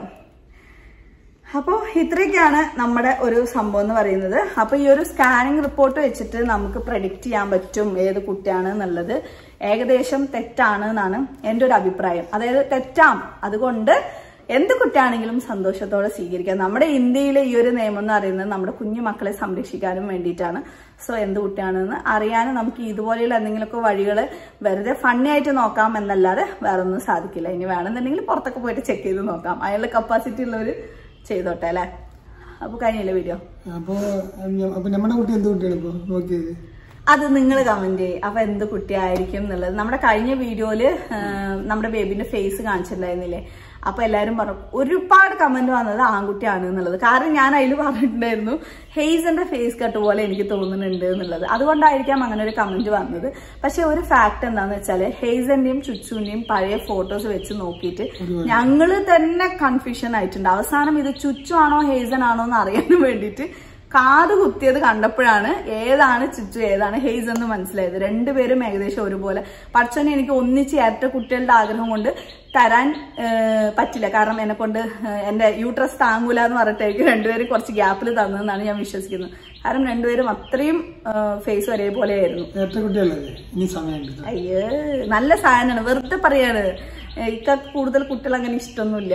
അപ്പോൾ ഇത്രയൊക്കെയാണ് നമ്മുടെ ഒരു സംഭവം എന്ന് പറയുന്നത് അപ്പോൾ ഈ ഒരു സ്കാനിങ് റിപ്പോർട്ട് വെച്ചിട്ട് നമുക്ക് പ്രഡിക്റ്റ് ചെയ്യാൻ പറ്റും ഏത് കുട്ടിയാണ് എന്നുള്ളത് ഏകദേശം തെറ്റാണ് എന്നാണ് എൻ്റെ ഒരു അഭിപ്രായം അതായത് തെറ്റാം അതുകൊണ്ട് എന്ത് കുട്ടിയാണെങ്കിലും സന്തോഷത്തോടെ സ്വീകരിക്കാം നമ്മുടെ ഇന്ത്യയിലെ ഈ ഒരു നിയമം എന്ന് പറയുന്നത് നമ്മുടെ കുഞ്ഞു മക്കളെ സംരക്ഷിക്കാനും വേണ്ടിയിട്ടാണ് സോ എന്ത് കുട്ടിയാണെന്ന് അറിയാനും നമുക്ക് ഇതുപോലെയുള്ള എന്തെങ്കിലുമൊക്കെ വഴികൾ വെറുതെ ഫണ്ണി ആയിട്ട് നോക്കാം എന്നല്ലാതെ വേറെ ഒന്നും സാധിക്കില്ല ഇനി വേണമെന്നുണ്ടെങ്കിൽ പുറത്തൊക്കെ പോയിട്ട് ചെക്ക് ചെയ്ത് നോക്കാം അതിനുള്ള കപ്പാസിറ്റി ഉള്ളവർ ചെയ്തോട്ടെ അല്ലേ അപ്പൊ കഴിഞ്ഞില്ലേ വീഡിയോ അപ്പൊ ഞ- അപ്പൊ നമ്മുടെ കുട്ടി എന്ത് കുട്ടിയാണ് ഇപ്പൊ നോക്കിയത് അത് നിങ്ങൾ കമന്റ് ചെയ്യും അപ്പൊ എന്ത് കുട്ടിയായിരിക്കും എന്നുള്ളത് നമ്മുടെ കഴിഞ്ഞ വീഡിയോയില് നമ്മുടെ ബേബിന്റെ ഫേസ് കാണിച്ചിട്ടുണ്ടായിരുന്നില്ലേ അപ്പൊ എല്ലാരും പറഞ്ഞു ഒരുപാട് കമന്റ് വന്നത് ആൺകുട്ടിയാണ് എന്നുള്ളത് കാരണം ഞാൻ അതിൽ പറഞ്ഞിട്ടുണ്ടായിരുന്നു ഹെയ്സന്റെ ഫേസ് കട്ട് പോലെ എനിക്ക് തോന്നുന്നുണ്ട് എന്നുള്ളത് അതുകൊണ്ടായിരിക്കാം അങ്ങനെ ഒരു കമന്റ് വന്നത് പക്ഷെ ഒരു ഫാക്ട് എന്താന്ന് വെച്ചാല് ഹെയ്സന്റെയും ചുച്ചുവിന്റെയും പഴയ ഫോട്ടോസ് വെച്ച് നോക്കിയിട്ട് ഞങ്ങള് തന്നെ കൺഫ്യൂഷൻ ആയിട്ടുണ്ട് അവസാനം ഇത് ചുച്ചു ആണോ ഹെയ്സൻ ആണോ എന്ന് അറിയാൻ വേണ്ടിയിട്ട് കാത് കുത്തിയത് കണ്ടപ്പോഴാണ് ഏതാണ് ചുച്ചു ഏതാണ് ഹെയ്സ് എന്ന് മനസ്സിലായത് രണ്ടുപേരും ഏകദേശം ഒരുപോലെ പഠിച്ചോനെ എനിക്ക് ഒന്നിച്ച് ഇരട്ട കുട്ടികളുടെ ആഗ്രഹം കൊണ്ട് തരാൻ ഏഹ്, പറ്റില്ല കാരണം എന്നെ കൊണ്ട് ഏഹ്, എന്റെ യൂട്രസ് താങ്ങൂല എന്ന് പറഞ്ഞിട്ടായിരിക്കും രണ്ടുപേരും കുറച്ച് ഗ്യാപ്പിൽ തന്നതെന്നാണ് ഞാൻ വിശ്വസിക്കുന്നത് കാരണം രണ്ടുപേരും അത്രയും ഫേസ് ഒരേപോലെയായിരുന്നു ഏറ്റ കുട്ടിയല്ലേ ഇനി സമയമുണ്ട് അയ്യേ നല്ല സാധനമാണ് വെറുതെ പറയാണ് ഏഹ്, ഇക്ക കൂടുതൽ കുട്ടികൾ അങ്ങനെ ഇഷ്ടമൊന്നുമില്ല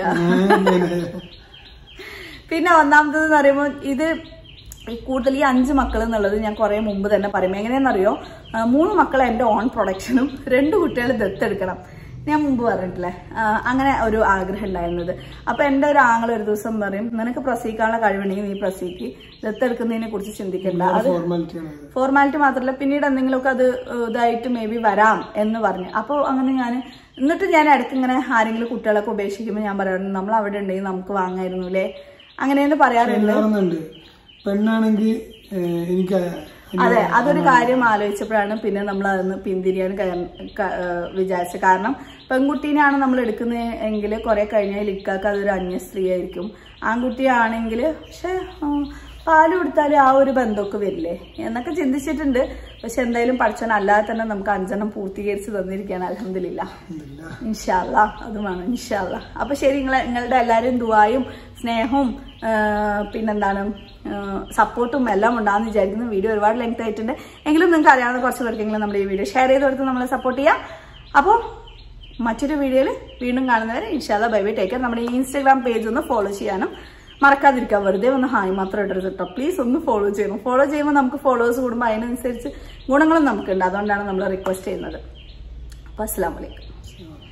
പിന്നെ ഒന്നാമത്തത് എന്ന് പറയുമ്പോൾ ഇത് ഈ കൂടുതൽ ഈ അഞ്ച് മക്കൾ എന്നുള്ളത് ഞാൻ കുറെ മുമ്പ് തന്നെ പറയും എങ്ങനെയാണെന്നറിയോ ആ, മൂന്ന് മക്കൾ എൻ്റെ ഓൺ പ്രൊഡക്ഷനും രണ്ട് കുട്ടികൾ ദത്തെടുക്കണം ഞാൻ മുമ്പ് പറഞ്ഞിട്ടില്ലേ ആ, അങ്ങനെ ഒരു ആഗ്രഹം ഉണ്ടായിരുന്നത് അപ്പൊ എൻ്റെ ഒരു ആങ്ങൾ ഒരു ദിവസം പറയും നിനക്ക് പ്രസവിക്കാനുള്ള കഴിവുണ്ടെങ്കിൽ നീ പ്രസവിക്ക് ദത്തെടുക്കുന്നതിനെ കുറിച്ച് ചിന്തിക്കണ്ട അത് ഫോർമാലിറ്റിയാണ് ഫോർമാലിറ്റി മാത്രമല്ല പിന്നീട് എന്തെങ്കിലുമൊക്കെ അത് ഏഹ്, ഇതായിട്ട് മേ ബി വരാം എന്ന് പറഞ്ഞു അപ്പോൾ അങ്ങനെ ഞാൻ എന്നിട്ട് ഞാൻ ഇടയ്ക്ക് ഇങ്ങനെ ആരെങ്കിലും കുട്ടികളൊക്കെ ഉപേക്ഷിക്കുമ്പോൾ ഞാൻ പറയുന്നത് നമ്മൾ അവിടെ ഉണ്ടെങ്കിൽ നമുക്ക് വാങ്ങായിരുന്നു അല്ലേ അങ്ങനെയെന്ന് പറയാറുണ്ട് ഉണ്ടാകുന്നുണ്ട് പെണ്ണാണെങ്കിൽ എനിക്ക് അതെ അതൊരു കാര്യം ആലോചിച്ചപ്പോഴാണ് പിന്നെ നമ്മൾ അതൊന്ന് പിന്തിരിയാൻ കയ- ക- ഏഹ് വിചാരിച്ചത് കാരണം പെൺകുട്ടീനെയാണ് നമ്മൾ എടുക്കുന്നത് എങ്കിൽ കുറെ കഴിഞ്ഞാൽ ഇക്കാക്ക് അതൊരു അന്യ സ്ത്രീ ആയിരിക്കും ആൺകുട്ടിയാണെങ്കിൽ പക്ഷെ പാല് കൊടുത്താൽ ആ ഒരു ബന്ധമൊക്കെ വരില്ലേ എന്നൊക്കെ ചിന്തിച്ചിട്ടുണ്ട് പക്ഷെ എന്തായാലും പഠിച്ചവൻ അല്ലാതെ തന്നെ നമുക്ക് അഞ്ചെണ്ണം പൂർത്തീകരിച്ച് തന്നിരിക്കുകയാണ് അലഹമില്ല ഇല്ല. ഇൻഷാല്ല അത് വേണം ഇൻഷാല്ല അപ്പൊ ശരി നിങ്ങളെ നിങ്ങളുടെ എല്ലാവരും ദുവായും സ്നേഹവും ആ, പിന്നെന്താണ് സപ്പോർട്ടും എല്ലാം ഉണ്ടാകുന്ന വിചാരിക്കുന്നു വീഡിയോ ഒരുപാട് ലെങ്ത് ആയിട്ടുണ്ട് എങ്കിലും നിങ്ങൾക്ക് അറിയാവുന്ന കുറച്ച് പേർക്കെങ്കിലും നമ്മുടെ ഈ വീഡിയോ ഷെയർ ചെയ്ത് കൊടുത്ത് നമ്മളെ സപ്പോർട്ട് ചെയ്യാം അപ്പോൾ മറ്റൊരു വീഡിയോയിൽ വീണ്ടും കാണുന്നവരെ ഇൻഷാല്ല ബൈ ബൈ ടേക്ക് നമ്മുടെ ഈ ഇൻസ്റ്റാഗ്രാം പേജ് ഒന്ന് ഫോളോ ചെയ്യാനും മറക്കാതിരിക്കുക വെറുതെ ഒന്ന് ഹായ് മാത്രം ഇടരുത് കേട്ടോ പ്ലീസ് ഒന്ന് ഫോളോ ചെയ്യണം ഫോളോ ചെയ്യുമ്പോൾ നമുക്ക് ഫോളോവേഴ്സ് കൂടുമ്പോൾ അതിനനുസരിച്ച് ഗുണങ്ങളും നമുക്കുണ്ട് അതുകൊണ്ടാണ് നമ്മൾ റിക്വസ്റ്റ് ചെയ്യുന്നത് അപ്പോൾ അസ്സാം വലൈക്കും